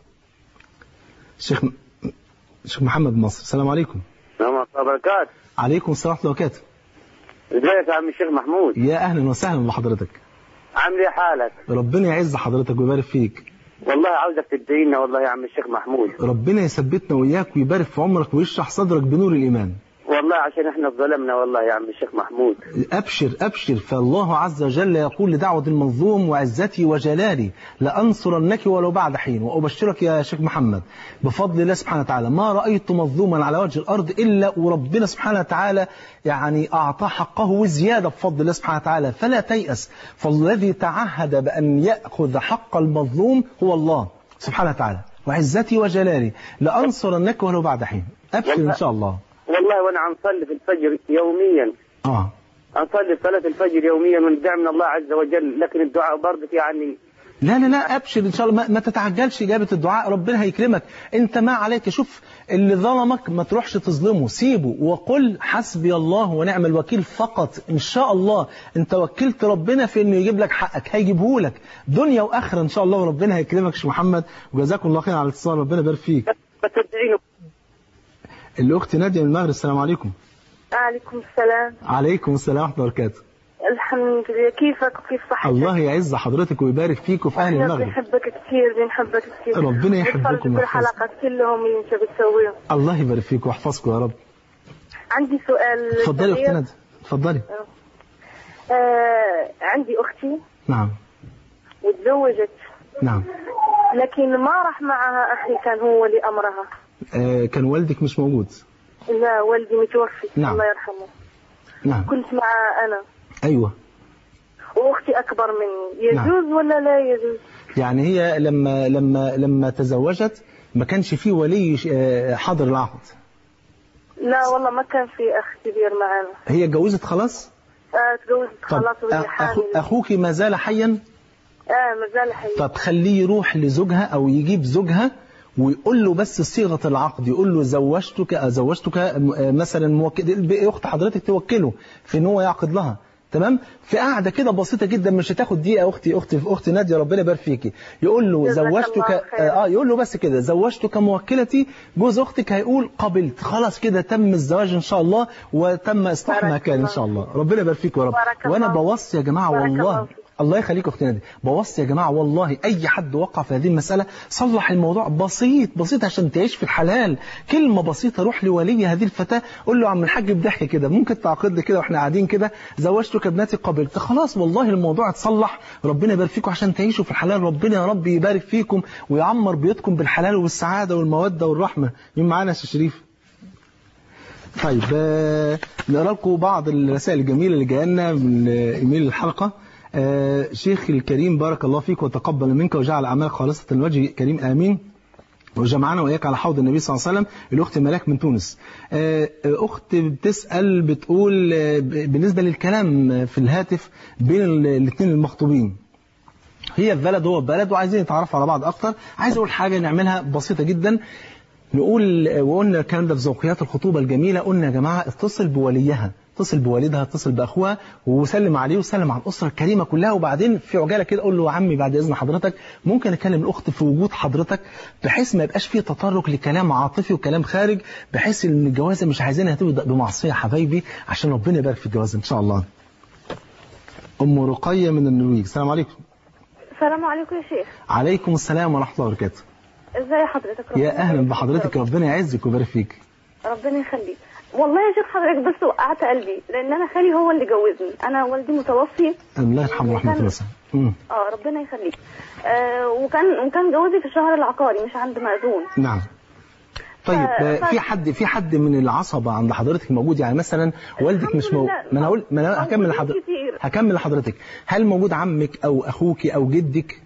A: الشيخ م- الشيخ محمد مصر السلام عليكم
F: السلام عليكم وبركاته
A: عليكم السلام ورحمه الله وبركاته
F: ازيك يا عم الشيخ محمود
A: يا اهلا وسهلا بحضرتك
F: عامل ايه حالك
A: ربنا يعز حضرتك ويبارك فيك
F: والله عاوزك تدعي لنا والله يا عم الشيخ محمود
A: ربنا يثبتنا وإياك ويبارك في عمرك ويشرح صدرك بنور الإيمان
F: والله عشان احنا ظلمنا والله يا عم الشيخ محمود
A: أبشر أبشر فالله عز وجل يقول لدعوة المظلوم وعزتي وجلالي لأنصرنك ولو بعد حين وأبشرك يا شيخ محمد بفضل الله سبحانه وتعالى ما رأيت مظلوما على وجه الأرض إلا وربنا سبحانه وتعالى يعني أعطاه حقه وزيادة بفضل الله سبحانه وتعالى فلا تيأس فالذي تعهد بأن يأخذ حق المظلوم هو الله سبحانه وتعالى وعزتي وجلالي لأنصرنك ولو بعد حين أبشر إن شاء الله
F: والله وانا عنصلي في الفجر يوميا
A: آه
F: انصلي صلاة الفجر يوميا وندعي من الله عز وجل لكن الدعاء برضك يعني
A: لا لا لا ابشر ان شاء الله ما, ما تتعجلش اجابه الدعاء ربنا هيكرمك انت ما عليك شوف اللي ظلمك ما تروحش تظلمه سيبه وقل حسبي الله ونعم الوكيل فقط ان شاء الله انت وكلت ربنا في انه يجيب لك حقك هيجيبه لك دنيا واخره ان شاء الله وربنا هيكرمك يا شيخ محمد وجزاكم الله خير على الاتصال ربنا يبارك فيك
F: بس تدعي له
A: الاخت ناديه من المغرب السلام عليكم
D: عليكم السلام
A: عليكم السلام ورحمه الله وبركاته
D: الحمد لله كيفك وكيف صحتك
A: الله يعز حضرتك ويبارك فيك وفي اهل
D: احنا
A: المغرب
D: بنحبك كثير بنحبك كثير
A: ربنا يحبكم
D: بتفرج كل
A: ويحفظكم.
D: حلقات كلهم اللي انت بتسويهم
A: الله يبارك فيك ويحفظكم يا رب
D: عندي سؤال
A: اتفضلي يا اخت
D: صغير.
A: ناديه اتفضلي
D: آه عندي اختي
A: نعم
D: وتزوجت
A: نعم
D: لكن ما راح معها اخي كان هو اللي امرها
A: آه، كان والدك مش موجود
D: لا والدي متوفي
A: نعم.
D: الله يرحمه
A: نعم
D: كنت معها انا
A: ايوه
D: واختي اكبر مني
A: نعم.
D: يجوز ولا لا يجوز
A: يعني هي لما لما لما تزوجت ما كانش في ولي آه، حاضر العقد
D: لا والله ما كان في اخ كبير معنا
A: هي اتجوزت خلاص
D: آه تجوزت
A: طب
D: خلاص وهي
A: أخو
D: حامل
A: اخوك ما زال حيا
D: اه ما زال حي
A: طب خليه يروح لزوجها او يجيب زوجها ويقول له بس صيغه العقد يقول له زوجتك آه، زوجتك آه، مثلا موكل اخت حضرتك توكله في ان هو يعقد لها تمام في قاعده كده بسيطه جدا مش هتاخد دقيقه اختي اختي اختي ناديه ربنا يبارك فيكي يقول له
D: جزاك
A: زوجتك
D: الله خير.
A: اه يقول له بس كده زوجتك موكلتي جوز اختك هيقول قبلت خلاص كده تم الزواج ان شاء الله وتم اصلاح
D: بارك
A: ما كان ان
D: الله
A: شاء الله ربنا يبارك فيك يا رب
D: بارك
A: وانا
D: الله.
A: بوصي يا جماعه
D: بارك
A: والله
D: الله فيك.
A: الله يخليك يا اختي نادي بوصي يا جماعه والله اي حد وقع في هذه المساله صلح الموضوع بسيط بسيط عشان تعيش في الحلال كلمه بسيطه روح لولي هذه الفتاه قول له يا عم الحاج بضحك كده ممكن تعقد لي كده واحنا قاعدين كده زوجتك ابنتي قبلت خلاص والله الموضوع اتصلح ربنا يبارك فيكم عشان تعيشوا في الحلال ربنا يا رب يبارك فيكم ويعمر بيوتكم بالحلال والسعاده والموده والرحمه مين معانا يا أستاذ شريف طيب آه، نقرا لكم بعض الرسائل الجميله اللي جايه لنا من آه، ايميل الحلقه آه، شيخ الكريم بارك الله فيك وتقبل منك وجعل اعمالك خالصه الوجه كريم امين وجمعنا واياك على حوض النبي صلى الله عليه وسلم الاخت ملاك من تونس آه، آه، اخت بتسال بتقول آه، ب- بالنسبه للكلام في الهاتف بين الاثنين المخطوبين هي في بلد وهو في بلد وعايزين يتعرفوا على بعض اكتر عايز اقول حاجه نعملها بسيطه جدا نقول وقلنا الكلام ده في ذوقيات الخطوبه الجميله قلنا يا جماعه اتصل بوليها اتصل بوالدها اتصل باخوها وسلم عليه وسلم على الاسره الكريمه كلها وبعدين في عجاله كده قول له يا عمي بعد اذن حضرتك ممكن اكلم الاخت في وجود حضرتك بحيث ما يبقاش فيه تطرق لكلام عاطفي وكلام خارج بحيث ان الجوازه مش عايزينها تبدا بمعصيه حبايبي عشان ربنا يبارك في الجواز ان شاء الله. ام رقيه من النرويج السلام عليكم.
D: السلام عليكم يا شيخ
A: عليكم السلام ورحمه الله وبركاته.
D: ازي حضرتك
A: يا
D: ربنا
A: اهلا
D: يخليك.
A: بحضرتك ربنا يعزك ويبارك فيك.
D: ربنا يخليك والله يا شيخ حضرتك بس وقعت قلبي لان انا خالي هو اللي جوزني انا والدي متوفي
A: الله يرحمه ورحمه الله وسلم. أمم،
D: اه ربنا يخليك آه وكان وكان جوزي في الشهر العقاري مش عند مأذون
A: نعم. طيب
D: ف-
A: آه،
D: ف-
A: في حد في حد من العصبة عند حضرتك موجود يعني مثلا والدك مش موجود
D: لله.
A: ما انا هقول ما انا هكمل
D: موجودين
A: لحضرتك
D: كتير.
A: هكمل لحضرتك هل موجود عمك او اخوك او جدك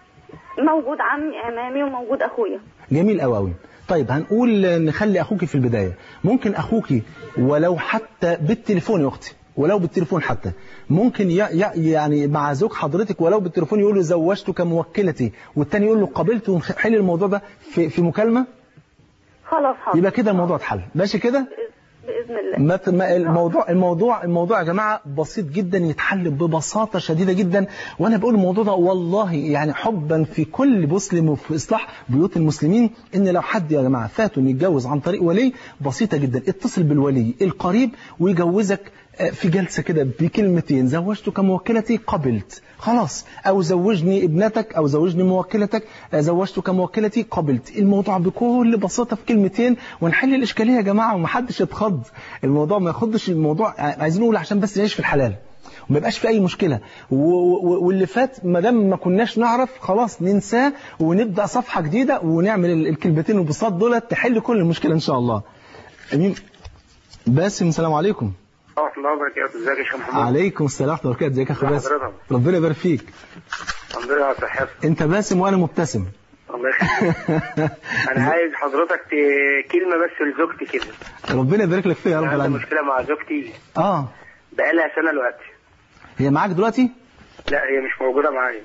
D: موجود عمي امامي وموجود اخويا
A: جميل قوي قوي طيب هنقول نخلي اخوك في البدايه ممكن اخوك ولو حتى بالتليفون يا اختي ولو بالتليفون حتى ممكن ي- ي- يعني مع زوج حضرتك ولو بالتليفون يقول له زوجتك موكلتي والتاني يقول له قبلت ونحل الموضوع ده في في مكالمه
D: خلاص حاضر
A: يبقى كده الموضوع اتحل ماشي كده
D: باذن الله
A: ما ت- ما الموضوع الموضوع الموضوع يا جماعه بسيط جدا يتحل ببساطه شديده جدا وانا بقول الموضوع ده والله يعني حبا في كل مسلم وفي اصلاح بيوت المسلمين ان لو حد يا جماعه فاته انه يتجوز عن طريق ولي بسيطه جدا اتصل بالولي القريب ويجوزك آه، في جلسه كده بكلمتين زوجتك موكلتي قبلت خلاص او زوجني ابنتك او زوجني موكلتك آه، زوجتك موكلتي قبلت الموضوع بكل بساطه في كلمتين ونحل الاشكاليه يا جماعه ومحدش يتخض الموضوع ما ياخدش الموضوع عايزين نقول عشان بس نعيش في الحلال وما يبقاش في اي مشكله و- و- واللي فات ما دام ما كناش نعرف خلاص ننساه ونبدا صفحه جديده ونعمل ال- الكلمتين البساط دول تحل كل المشكله ان شاء الله امين باسم السلام عليكم
F: ورحمة الله وبركاته ازيك يا شيخ محمود
A: عليكم السلام ورحمه الله وبركاته ازيك يا اخو
F: ازي
A: باسم
F: حضرتك؟
A: ربنا يبارك فيك
F: الحمد لله على صحتك
A: انت باسم وانا مبتسم
F: الله يخليك انا عايز حضرتك ت- كلمة بس لزوجتي كده
A: ربنا يبارك لك فيها يا رب
F: عندي
A: العالمين
F: مشكلة مع زوجتي
A: اه
F: بقالها سنة دلوقتي
A: هي معاك دلوقتي
F: لا هي مش موجودة معايا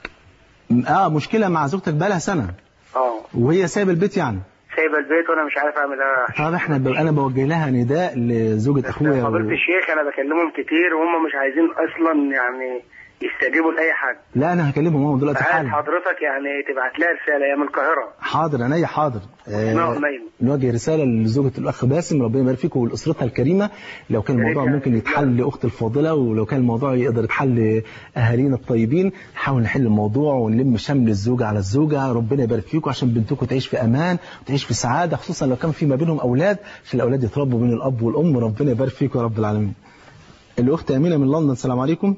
A: اه مشكله مع زوجتك بقالها سنه
F: اه
A: وهي سايبه البيت يعني
F: سايبة البيت وانا مش عارف اعمل ايه
A: طب احنا ب... انا بوجه لها نداء لزوجة اخويا
F: فضيلة
A: و...
F: الشيخ انا بكلمهم كتير وهم مش عايزين اصلا يعني يستجيبوا لاي حاجة
A: لا انا هكلمهم هم دلوقتي
F: فعايز
A: حالا
F: حضرتك يعني تبعت لها رسالة هي من القاهرة
A: حاضر عينيا حاضر
F: اسمها أميمة.
A: نوجه رسالة لزوجة الأخ باسم ربنا يبارك فيكم ولأسرتها الكريمة لو كان الموضوع
F: ريت
A: ممكن
F: يعني.
A: يتحل لأخت الفاضلة ولو كان الموضوع يقدر يتحل أهالينا الطيبين نحاول نحل الموضوع ونلم شمل الزوجة على الزوجة ربنا يبارك فيكم عشان بنتكم تعيش في أمان وتعيش في سعادة خصوصا لو كان في ما بينهم أولاد عشان الأولاد يتربوا بين الأب والأم ربنا يبارك فيكم يا رب العالمين الأخت أمينة من لندن السلام عليكم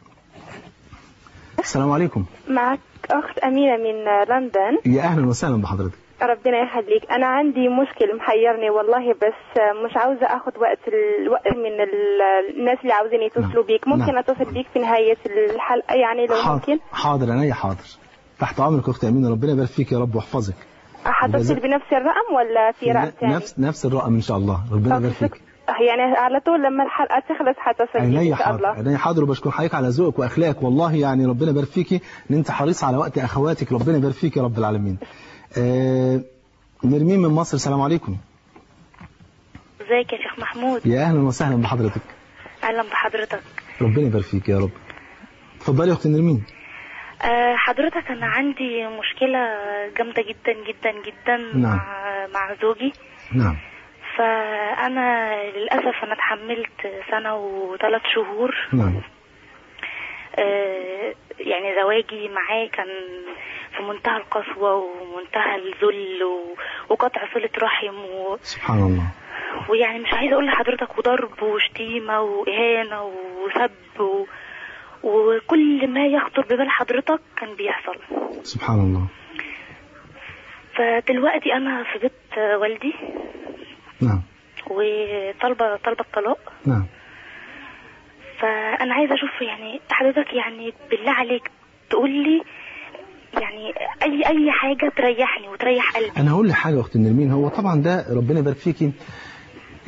A: السلام عليكم
G: معك أخت أمينة من لندن
A: يا أهلا وسهلا بحضرتك
G: ربنا يخليك أنا عندي مشكل محيرني والله بس مش عاوزة أخذ وقت الوقت من ال- الناس اللي عاوزين يتصلوا بيك ممكن
A: نعم.
G: أتصل بيك في نهاية الحلقة يعني لو
A: حاضر
G: ممكن
A: حاضر عينيا حاضر تحت امرك يا اختي امينه ربنا يبارك فيك يا رب ويحفظك
G: هتصل
A: جزاك-
G: بنفس الرقم ولا في رقم ثاني؟
A: نفس نفس الرقم ان شاء الله ربنا
G: أوكي،
A: يبارك فيك
G: شك- يعني على طول لما الحلقة تخلص حتصل بيك
A: عينيا
G: إن شاء
A: حاضر
G: الله
A: عينيا حاضر وبشكر حضرتك على ذوقك واخلاقك والله يعني ربنا يبارك فيكي ان انت حريص على وقت اخواتك ربنا يبارك فيك يا رب العالمين آه نرمين من مصر السلام عليكم
H: ازيك يا شيخ محمود
A: يا اهلا وسهلا بحضرتك
H: اهلا بحضرتك
A: ربنا يبارك فيك يا رب اتفضلي يا اختي نرمين
H: أه حضرتك انا عندي مشكله جامده جدا جدا جدا
A: نعم.
H: مع مع زوجي
A: نعم
H: فانا للاسف انا اتحملت سنه وثلاث شهور
A: نعم
H: أه يعني زواجي معاه كان في منتهى القسوه ومنتهى الذل و- وقطع صله رحم و...
A: سبحان الله
H: ويعني مش عايزه اقول لحضرتك وضرب وشتيمه واهانه وسب و... وكل ما يخطر ببال حضرتك كان بيحصل
A: سبحان الله
H: فدلوقتي انا في بيت والدي
A: نعم
H: وطالبه طالبه الطلاق
A: نعم
H: فانا عايزه اشوف يعني حضرتك يعني بالله عليك تقول لي يعني اي اي حاجه تريحني وتريح قلبي
A: انا هقول لك حاجه يا اخت نرمين هو طبعا ده ربنا يبارك فيكي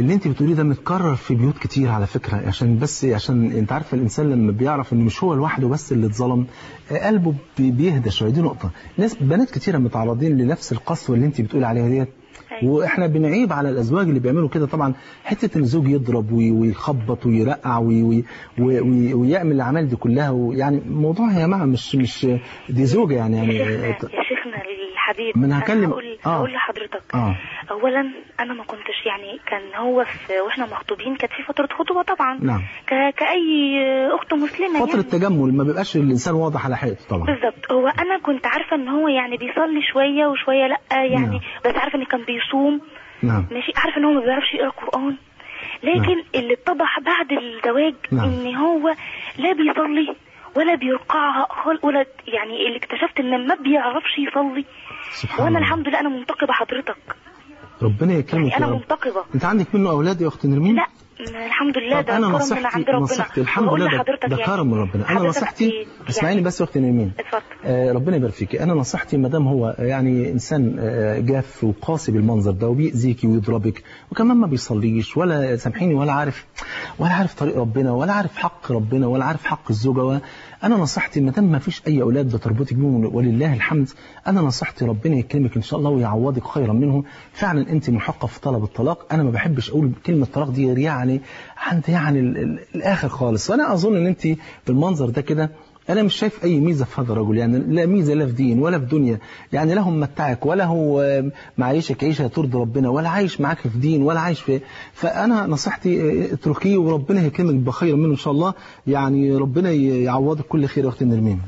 A: اللي انت بتقوليه ده متكرر في بيوت كتير على فكرة عشان بس عشان انت عارف الانسان لما بيعرف ان مش هو لوحده بس اللي اتظلم آه، قلبه بي- بيهدى شوية دي نقطة ناس بنات كتيرة متعرضين لنفس القسوة اللي انت بتقول عليها ديت
H: أيوة.
A: واحنا بنعيب على الازواج اللي بيعملوا كده طبعا حته ان الزوج يضرب وي- ويخبط ويرقع وي- وي- وي- وي- ويعمل الاعمال دي كلها ويعني موضوع يا جماعه مش مش دي زوجه يعني
H: يا
A: يعني
H: شيخنا يا شيخنا الحبيب
A: ما أنا
H: أنا
A: هكلم-
H: هقول
A: آه.
H: هقول لحضرتك
A: اه
H: اولا انا ما كنتش يعني كان هو في واحنا مخطوبين كانت في فتره خطوبه طبعا
A: نعم
H: ك... كاي اخت مسلمه
A: فتره
H: يعني.
A: تجمل ما بيبقاش الانسان واضح على حقيقته طبعا
H: بالظبط هو انا كنت عارفه ان هو يعني بيصلي شويه وشويه لا يعني
A: نعم.
H: بس عارفه ان كان بيصوم
A: نعم
H: ماشي عارفه ان هو ما بيعرفش يقرا قران لكن اللي اتضح بعد الزواج
A: نعم.
H: ان هو لا بيصلي ولا بيرقعها خال ولا يعني اللي اكتشفت ان ما بيعرفش يصلي
A: سبحان
H: وانا
A: الله
H: الحمد لله انا منتقبه حضرتك
A: ربنا يكرمك
H: يعني انا
A: يا رب
H: منتقبه
A: انت عندك منه اولاد يا اخت نرمين
H: لا م- الحمد لله
A: طب
H: ده
A: انا
H: كرم من
A: نصيحتي
H: عند ربنا
A: نصيحتي الحمد
H: وأقول
A: لله ده,
H: لحضرتك
A: ده
H: يعني
A: كرم من ربنا انا
H: حضرتك
A: نصيحتي
H: يعني-
A: اسمعيني بس يا اخت نرمين
H: اتفضل
A: آه، ربنا يبارك فيك انا نصيحتي ما دام هو يعني انسان آه، جاف وقاسي بالمنظر ده وبيأذيكي ويضربك وكمان ما بيصليش ولا سامحيني ولا عارف ولا عارف طريق ربنا ولا عارف حق ربنا ولا عارف حق الزوجه انا نصيحتي ما دام ما فيش اي اولاد بتربطك بيهم ولله الحمد انا نصيحتي ربنا يكرمك ان شاء الله ويعوضك خيرا منه فعلا انت محقه في طلب الطلاق انا ما بحبش اقول كلمه طلاق دي غير يعني عند يعني ال- ال- الاخر خالص وانا اظن ان انت بالمنظر ده كده انا مش شايف اي ميزه في هذا الرجل يعني لا ميزه لا في دين ولا في دنيا يعني لا هو ممتعك ولا هو آه، معيشك عيشه ترضي ربنا ولا عايش معاك في دين ولا عايش في فانا نصيحتي آه، اتركيه وربنا يكرمك بخير منه ان شاء الله يعني ربنا ي- يعوضك كل خير يا اختي نرمين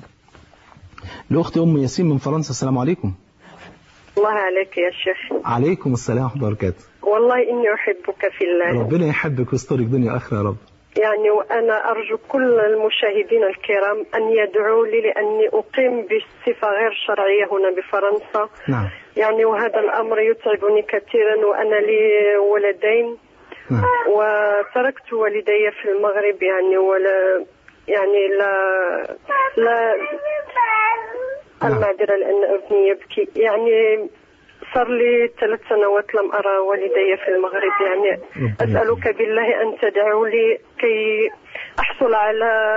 A: لاختي ام ياسين من فرنسا السلام عليكم
I: الله عليك يا شيخ
A: عليكم السلام ورحمه الله وبركاته
I: والله إني أحبك في الله
A: ربنا يحبك ويسترك دنيا اخره يا رب
I: يعني وأنا أرجو كل المشاهدين الكرام أن يدعوا لي لأني أقيم بصفة غير شرعية هنا بفرنسا
A: نعم
I: يعني وهذا الأمر يتعبني كثيرا وأنا لي ولدين
A: نعم
I: وتركت والدي في المغرب يعني ولا يعني لا لا
A: نعم.
I: المعذرة لأن ابني يبكي يعني صار لي ثلاث سنوات لم أرى والدي في المغرب يعني
A: ربنا
I: أسألك بالله أن تدعو لي كي أحصل على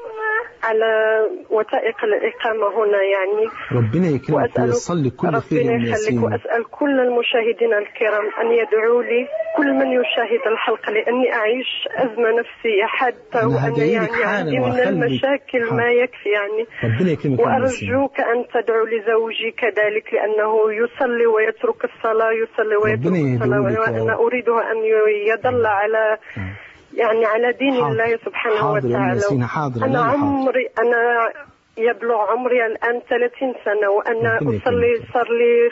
I: على وثائق الإقامة هنا يعني
A: ربنا يكرمك
I: وأسألك
A: ويصل لك كل خير يا
I: ربنا
A: ام
I: يخليك
A: ياسين
I: وأسأل كل المشاهدين الكرام أن يدعوا لي كل من يشاهد الحلقة لأني أعيش أزمة نفسية حادة
A: أنا
I: وأنا
A: هدعي لك
I: يعني
A: حالا
I: عندي من
A: وأخليك
I: المشاكل
A: حاضر.
I: ما يكفي يعني
A: ربنا يكرمك يا ام ياسين
I: وأرجوك أن تدعو لزوجي كذلك لأنه يصلي ويترك الصلاة يصلي ويترك
A: ربنا يهديه
I: الصلاة
A: لك يا
I: وأنا
A: رب.
I: أريده أن يضل على
A: نعم.
I: يعني على دين
A: حاضر.
I: الله سبحانه
A: حاضر يا أم
I: وتعالى
A: ياسين، حاضر.
I: أنا
A: لا، لا، حاضر.
I: عمري أنا يبلغ عمري الآن 30 سنة وأنا
A: ربنا
I: أصلي
A: يكرمك.
I: صار لي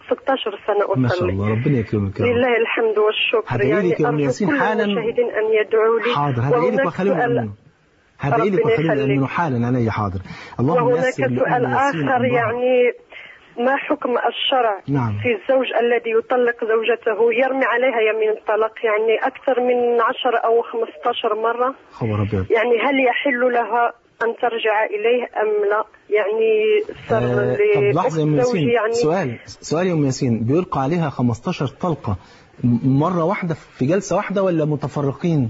I: 16 سنة
A: ما شاء
I: أصلي
A: الله ربنا يكرمك يا رب
I: لله الحمد والشكر
A: هدعي
I: يعني
A: لك يا أم
I: أرجو
A: ياسين
I: كل
A: حالا.
I: المشاهدين أن يدعوا لي
A: حاضر هدعي لك
I: وهناك
A: وخليهم
I: سؤال-
A: يأمنوا هدعي لك
I: ربنا
A: وخليهم
I: يخليك.
A: يأمنوا حالا علي حاضر اللهم
I: وهناك
A: يسر لأم
I: سؤال
A: ياسين
I: آخر
A: أمرها.
I: يعني ما حكم الشرع
A: نعم.
I: في الزوج الذي يطلق زوجته يرمي عليها يمين الطلاق يعني أكثر من 10 أو 15 مرة
A: خبر أبيض
I: يعني هل يحل لها أن ترجع إليه أم لا يعني صار
A: آه، طب لحظة يا أم
I: لأخت زوجي
A: ياسين
I: يعني
A: سؤال سؤال يا أم ياسين بيلقى عليها 15 طلقة م- مرة واحدة في جلسة واحدة ولا متفرقين؟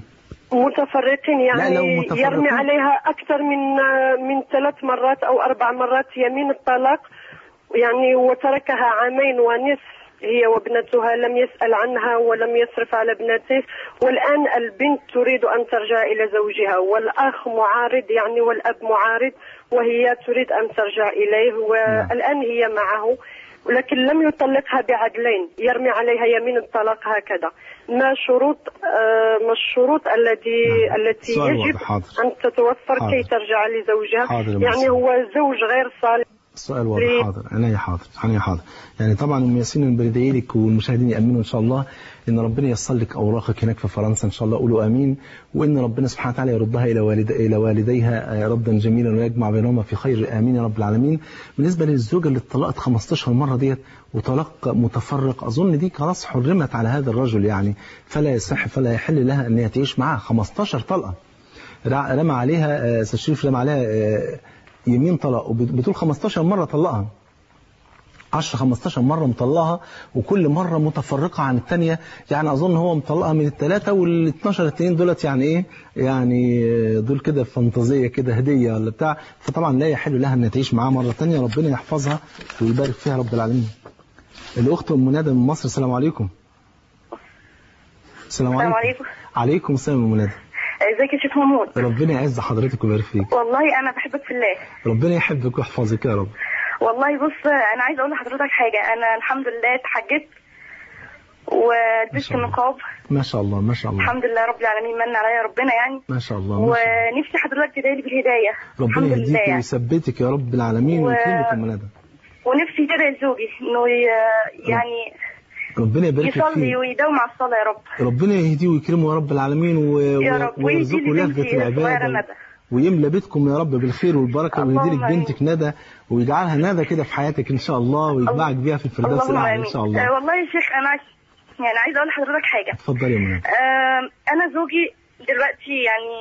I: متفرقين يعني
A: لو متفرقين-
I: يرمي عليها أكثر من من ثلاث مرات أو أربع مرات يمين الطلاق يعني وتركها عامين ونصف هي وابنتها لم يسأل عنها ولم يصرف على ابنته والآن البنت تريد أن ترجع إلى زوجها والأخ معارض يعني والأب معارض وهي تريد أن ترجع إليه والآن هي معه ولكن لم يطلقها بعدلين يرمي عليها يمين الطلاق هكذا ما شروط آه ما الشروط التي
A: نعم.
I: التي
A: سؤال
I: يجب
A: واضح، حاضر.
I: أن تتوفر
A: حاضر.
I: كي ترجع لزوجها
A: حاضر يا
I: يعني
A: مسلم.
I: هو زوج غير صالح
A: السؤال واضح
I: ليه؟
A: حاضر عينيا حاضر عينيا حاضر يعني طبعا ام ياسين بدعي لك والمشاهدين يامنوا ان شاء الله ان ربنا ييسر لك اوراقك هناك في فرنسا ان شاء الله قولوا امين وان ربنا سبحانه وتعالى يردها الى والد الى والديها ردا جميلا ويجمع بينهما في خير امين يا رب العالمين بالنسبه للزوجه اللي اتطلقت 15 مره ديت وطلاق متفرق اظن دي خلاص حرمت على هذا الرجل يعني فلا يصح فلا يحل لها ان هي تعيش معاه 15 طلقه رع- رمى عليها آه، استاذ شريف رمى عليها آه، يمين طلاق وبتقول 15 مره طلقها 10 15 مره مطلقها وكل مره متفرقه عن الثانيه يعني اظن هو مطلقها من الثلاثه وال 12 التانيين دولت يعني ايه يعني دول كده فانتازيه كده هديه ولا بتاع فطبعا لا يحل لها ان تعيش معاه مره ثانيه ربنا يحفظها ويبارك فيها رب العالمين الاخت ام ندى من مصر السلام عليكم السلام
J: السلام
A: عليكم
J: عليكم
A: عليكم السلام يا ام ندى
J: ازيك يا شيخ محمود
A: ربنا يعز حضرتك ويبارك فيك
J: والله انا بحبك في الله
A: ربنا يحبك ويحفظك يا رب
J: والله بص انا عايزه اقول لحضرتك حاجه انا الحمد لله اتحجبت ولبست النقاب
A: ما شاء الله ما شاء الله
J: الحمد لله رب العالمين من عليا ربنا يعني
A: ما شاء الله ما شاء الله.
J: ونفسي حضرتك تدعي لي بالهدايه
A: ربنا
J: الحمد لله
A: يهديك
J: يعني
A: ويثبتك يا رب العالمين
J: و-
A: ويكرمك يا ام ندى
J: ونفسي تدعي لزوجي انه ي- يعني
A: ربنا يبارك لك
J: يصلي
A: فيه
J: ويداوم على الصلاه يا رب
A: ربنا يهديه ويكرمه يا رب العالمين و...
J: يا
A: و-
J: رب ويهدي
A: ويرزقه
J: لي
A: لذة
J: بنتي الصغيره
A: العبادة
J: ندى
A: ويملى بيتكم يا رب بالخير والبركة ويهدي لك
J: اللهم آمين.
A: بنتك ندى ويجعلها ندى كده في حياتك إن شاء الله ويجمعك بيها في الفردوس
J: اللهم
A: الأعلى
J: امين
A: إن شاء
J: آه
A: الله
J: والله يا شيخ انا يعني عايزه اقول لحضرتك حاجه
A: اتفضلي يا منى
J: آم، انا زوجي دلوقتي يعني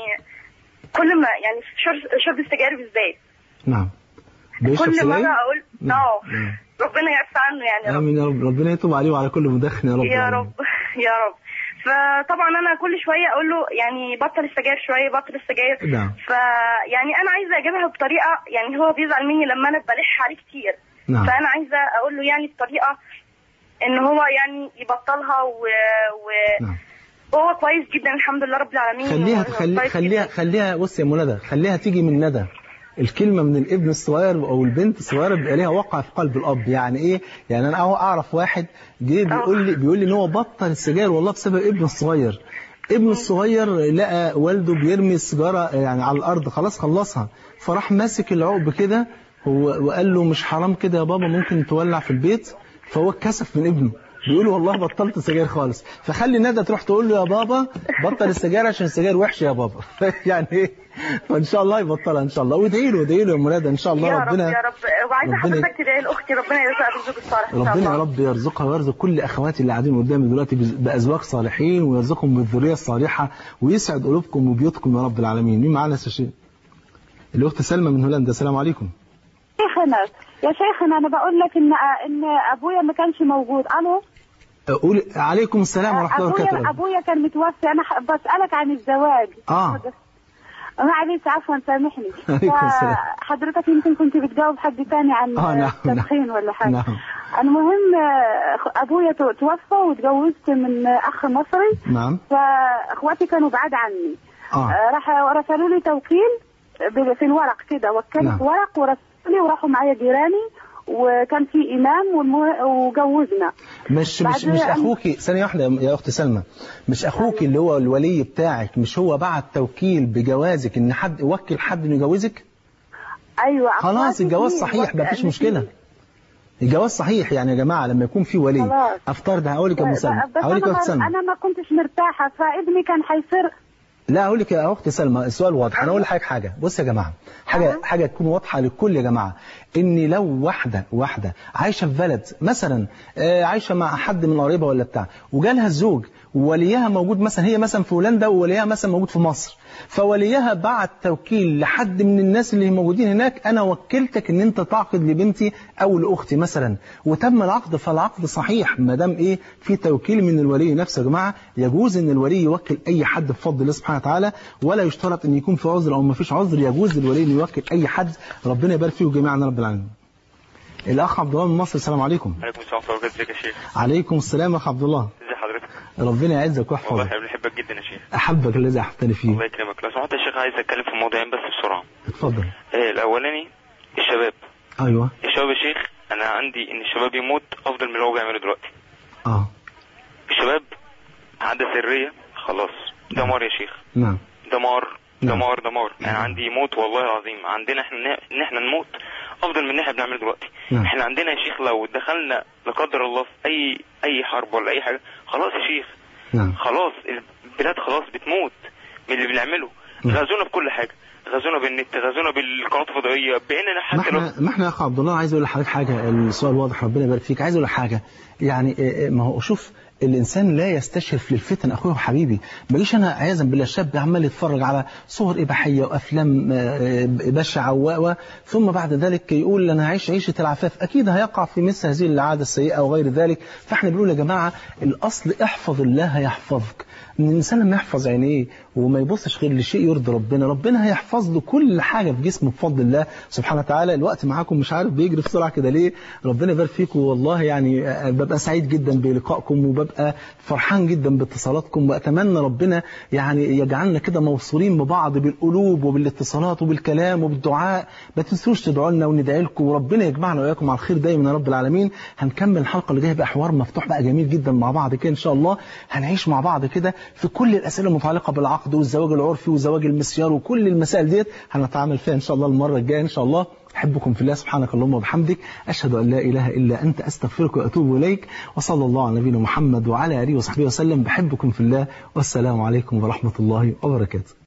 J: كل ما يعني في شرب شرب السجاير بالذات
A: نعم بيشرب
J: كل
A: سجاير؟
J: مره اقول
A: نعم.
J: اه
A: نعم.
J: ربنا يعفى عنه يعني يا رب
A: آمين يا رب ربنا يتوب عليه وعلى كل مدخن يا رب
J: يا
A: العالمين.
J: رب يا رب فطبعا انا كل شويه اقول له يعني بطل السجاير شويه بطل السجاير
A: نعم.
J: فيعني انا عايزه اجيبها بطريقه يعني هو بيزعل مني لما انا بلح عليه كتير
A: نعم.
J: فانا عايزه اقول له يعني بطريقه ان هو يعني يبطلها و, و...
A: نعم.
J: هو كويس جدا الحمد لله رب العالمين
A: خليها
J: هو
A: تخلي
J: كويس
A: خليها خليها بص يا منى خليها تيجي من ندى الكلمة من الابن الصغير أو البنت الصغيرة بيبقى ليها وقع في قلب الأب يعني إيه؟ يعني أنا أهو أعرف واحد جه بيقول لي بيقول لي إن هو بطل السجاير والله بسبب ابنه الصغير ابنه الصغير لقى والده بيرمي السيجارة يعني على الأرض خلاص خلصها فراح ماسك العقب كده هو- وقال له مش حرام كده يا بابا ممكن تولع في البيت فهو اتكسف من ابنه بيقول له والله بطلت سجاير خالص فخلي ندى تروح تقول له يا بابا بطل السجاير عشان السجاير وحشه يا بابا يعني ايه فان شاء الله يبطلها ان شاء الله وادعي له ادعي له يا منى ان شاء الله
J: يا
A: ربنا
J: رب يا رب وعايزه
A: ربنا-
J: حضرتك تدعي لاختي ربنا يرزقها بالزوج الصالح ان شاء
A: ربنا
J: الله
A: يا رب يرزقها ويرزق كل اخواتي اللي قاعدين قدامي دلوقتي بز- بازواج صالحين ويرزقهم بالذريه الصالحه ويسعد قلوبكم وبيوتكم يا رب العالمين مين معانا يا شيخ الاخت سلمى من هولندا السلام عليكم
K: شيخنا يا شيخنا انا بقول لك ان ان ابويا ما كانش موجود الو
A: قول عليكم السلام ورحمه الله
K: ابويا
A: وبركاته
K: ابويا كان متوفي انا ح- بسالك عن الزواج
A: اه
K: معلش عفوا سامحني
A: عليكم السلام.
K: حضرتك يمكن كنت بتجاوب حد تاني عن
A: آه، نعم،
K: التدخين ولا حاجه
A: نعم
K: المهم آه، ابويا تو- توفى واتجوزت من اخ مصري
A: نعم
K: فاخواتي كانوا بعاد عني
A: اه
K: آه، راح رسلوا لي توكيل ب- في الورق كده وكلت
A: نعم.
K: ورق ورسلوا لي وراحوا معايا جيراني وكان في امام والمه- وجوزنا
A: مش مش
K: بعد
A: مش
K: أن-
A: اخوكي ثانيه واحده يا اخت سلمى مش اخوك اللي هو الولي بتاعك مش هو بعت توكيل بجوازك ان حد يوكل حد انه يجوزك
K: ايوه
A: خلاص
K: أخواتي
A: الجواز
K: كتير.
A: صحيح مفيش مشكله الجواز صحيح يعني يا جماعه لما يكون في ولي
K: خلاص.
A: افترض هقول لك يا ام سلمى
K: بس
A: هقول لك يا
K: انا
A: اخت سلمى
K: انا ما كنتش مرتاحه فابني كان هيصير
A: لا اقول لك يا اخت سلمى السؤال واضح انا اقول لحضرتك حاجه بص يا جماعه حاجه حاجه تكون واضحه للكل يا جماعه ان لو واحده واحده عايشه في بلد مثلا آه، عايشه مع حد من قريبها ولا بتاع وجالها الزوج ووليها موجود مثلا هي مثلا في هولندا ووليها مثلا موجود في مصر فوليها بعت توكيل لحد من الناس اللي موجودين هناك انا وكلتك ان انت تعقد لبنتي او لاختي مثلا وتم العقد فالعقد صحيح ما دام ايه في توكيل من الولي نفسه يا جماعه يجوز ان الولي يوكل اي حد بفضل الله سبحانه وتعالى ولا يشترط ان يكون في عذر او ما فيش عذر يجوز للولي انه يوكل اي حد ربنا يبارك فيه جميعا يا رب العالمين الاخ عبد الله من مصر السلام عليكم
L: عليكم السلام ورحمة الله وبركاته ازيك يا شيخ
A: عليكم السلام يا اخ عبد الله
L: ازي حضرتك
A: ربنا يعزك
L: والله
A: ويحفظك
L: احنا بنحبك جدا يا شيخ
A: احبك الذي احببتني فيه
L: الله يكرمك لو سمحت يا شيخ عايز اتكلم في موضوعين بس بسرعة
A: اتفضل
L: ايه الاولاني الشباب
A: ايوه
L: الشباب يا شيخ انا عندي ان الشباب يموت افضل من اللي هو بيعمله دلوقتي
A: اه
L: الشباب عادة سرية خلاص دمار يا شيخ
A: نعم
L: دمار
A: نعم.
L: دمار دمار يعني عندي يموت والله العظيم عندنا احنا ان احنا نموت افضل من اللي احنا بنعمله دلوقتي
A: نعم.
L: احنا عندنا يا شيخ لو دخلنا لا قدر الله في اي اي حرب ولا اي حاجه خلاص يا شيخ
A: نعم
L: خلاص البلاد خلاص بتموت من اللي بنعمله
A: نعم.
L: غزونا بكل حاجه غزونا بالنت غزونا بالقنوات الفضائيه باننا
A: ما
L: حتى لو
A: احنا ما احنا يا اخ عبد الله عايز اقول لحضرتك حاجه السؤال واضح ربنا يبارك فيك عايز اقول لك حاجه يعني إيه إيه ما هو شوف الانسان لا يستشرف للفتن اخويا وحبيبي ما اجيش انا عياذا بالله شاب عمال يتفرج على صور اباحيه وافلام آه، بشعه و و- ثم بعد ذلك يقول انا هعيش عيشه العفاف اكيد هيقع في مثل هذه العاده السيئه وغير ذلك فاحنا بنقول يا جماعه الاصل احفظ الله يحفظك ان الانسان لما يحفظ عينيه وما يبصش غير لشيء يرضي ربنا ربنا هيحفظ له كل حاجه في جسمه بفضل الله سبحانه وتعالى الوقت معاكم مش عارف بيجري بسرعه كده ليه ربنا يبارك فيكم والله يعني آه، ببقى سعيد جدا بلقائكم وببقى فرحان جدا باتصالاتكم واتمنى ربنا يعني يجعلنا كده موصولين ببعض بالقلوب وبالاتصالات وبالكلام وبالدعاء ما تنسوش تدعوا لنا وندعي لكم وربنا يجمعنا واياكم على الخير دايما يا رب العالمين هنكمل الحلقه اللي جايه بقى حوار مفتوح بقى جميل جدا مع بعض كده ان شاء الله هنعيش مع بعض كده في كل الاسئله المتعلقه بالعقد والزواج العرفي وزواج المسيار وكل المسائل ديت هنتعامل فيها ان شاء الله المره الجايه ان شاء الله أحبكم في الله سبحانك اللهم وبحمدك أشهد أن لا إله إلا أنت أستغفرك وأتوب إليك وصلى الله على نبينا محمد وعلى آله وصحبه وسلم بحبكم في الله والسلام عليكم ورحمة الله وبركاته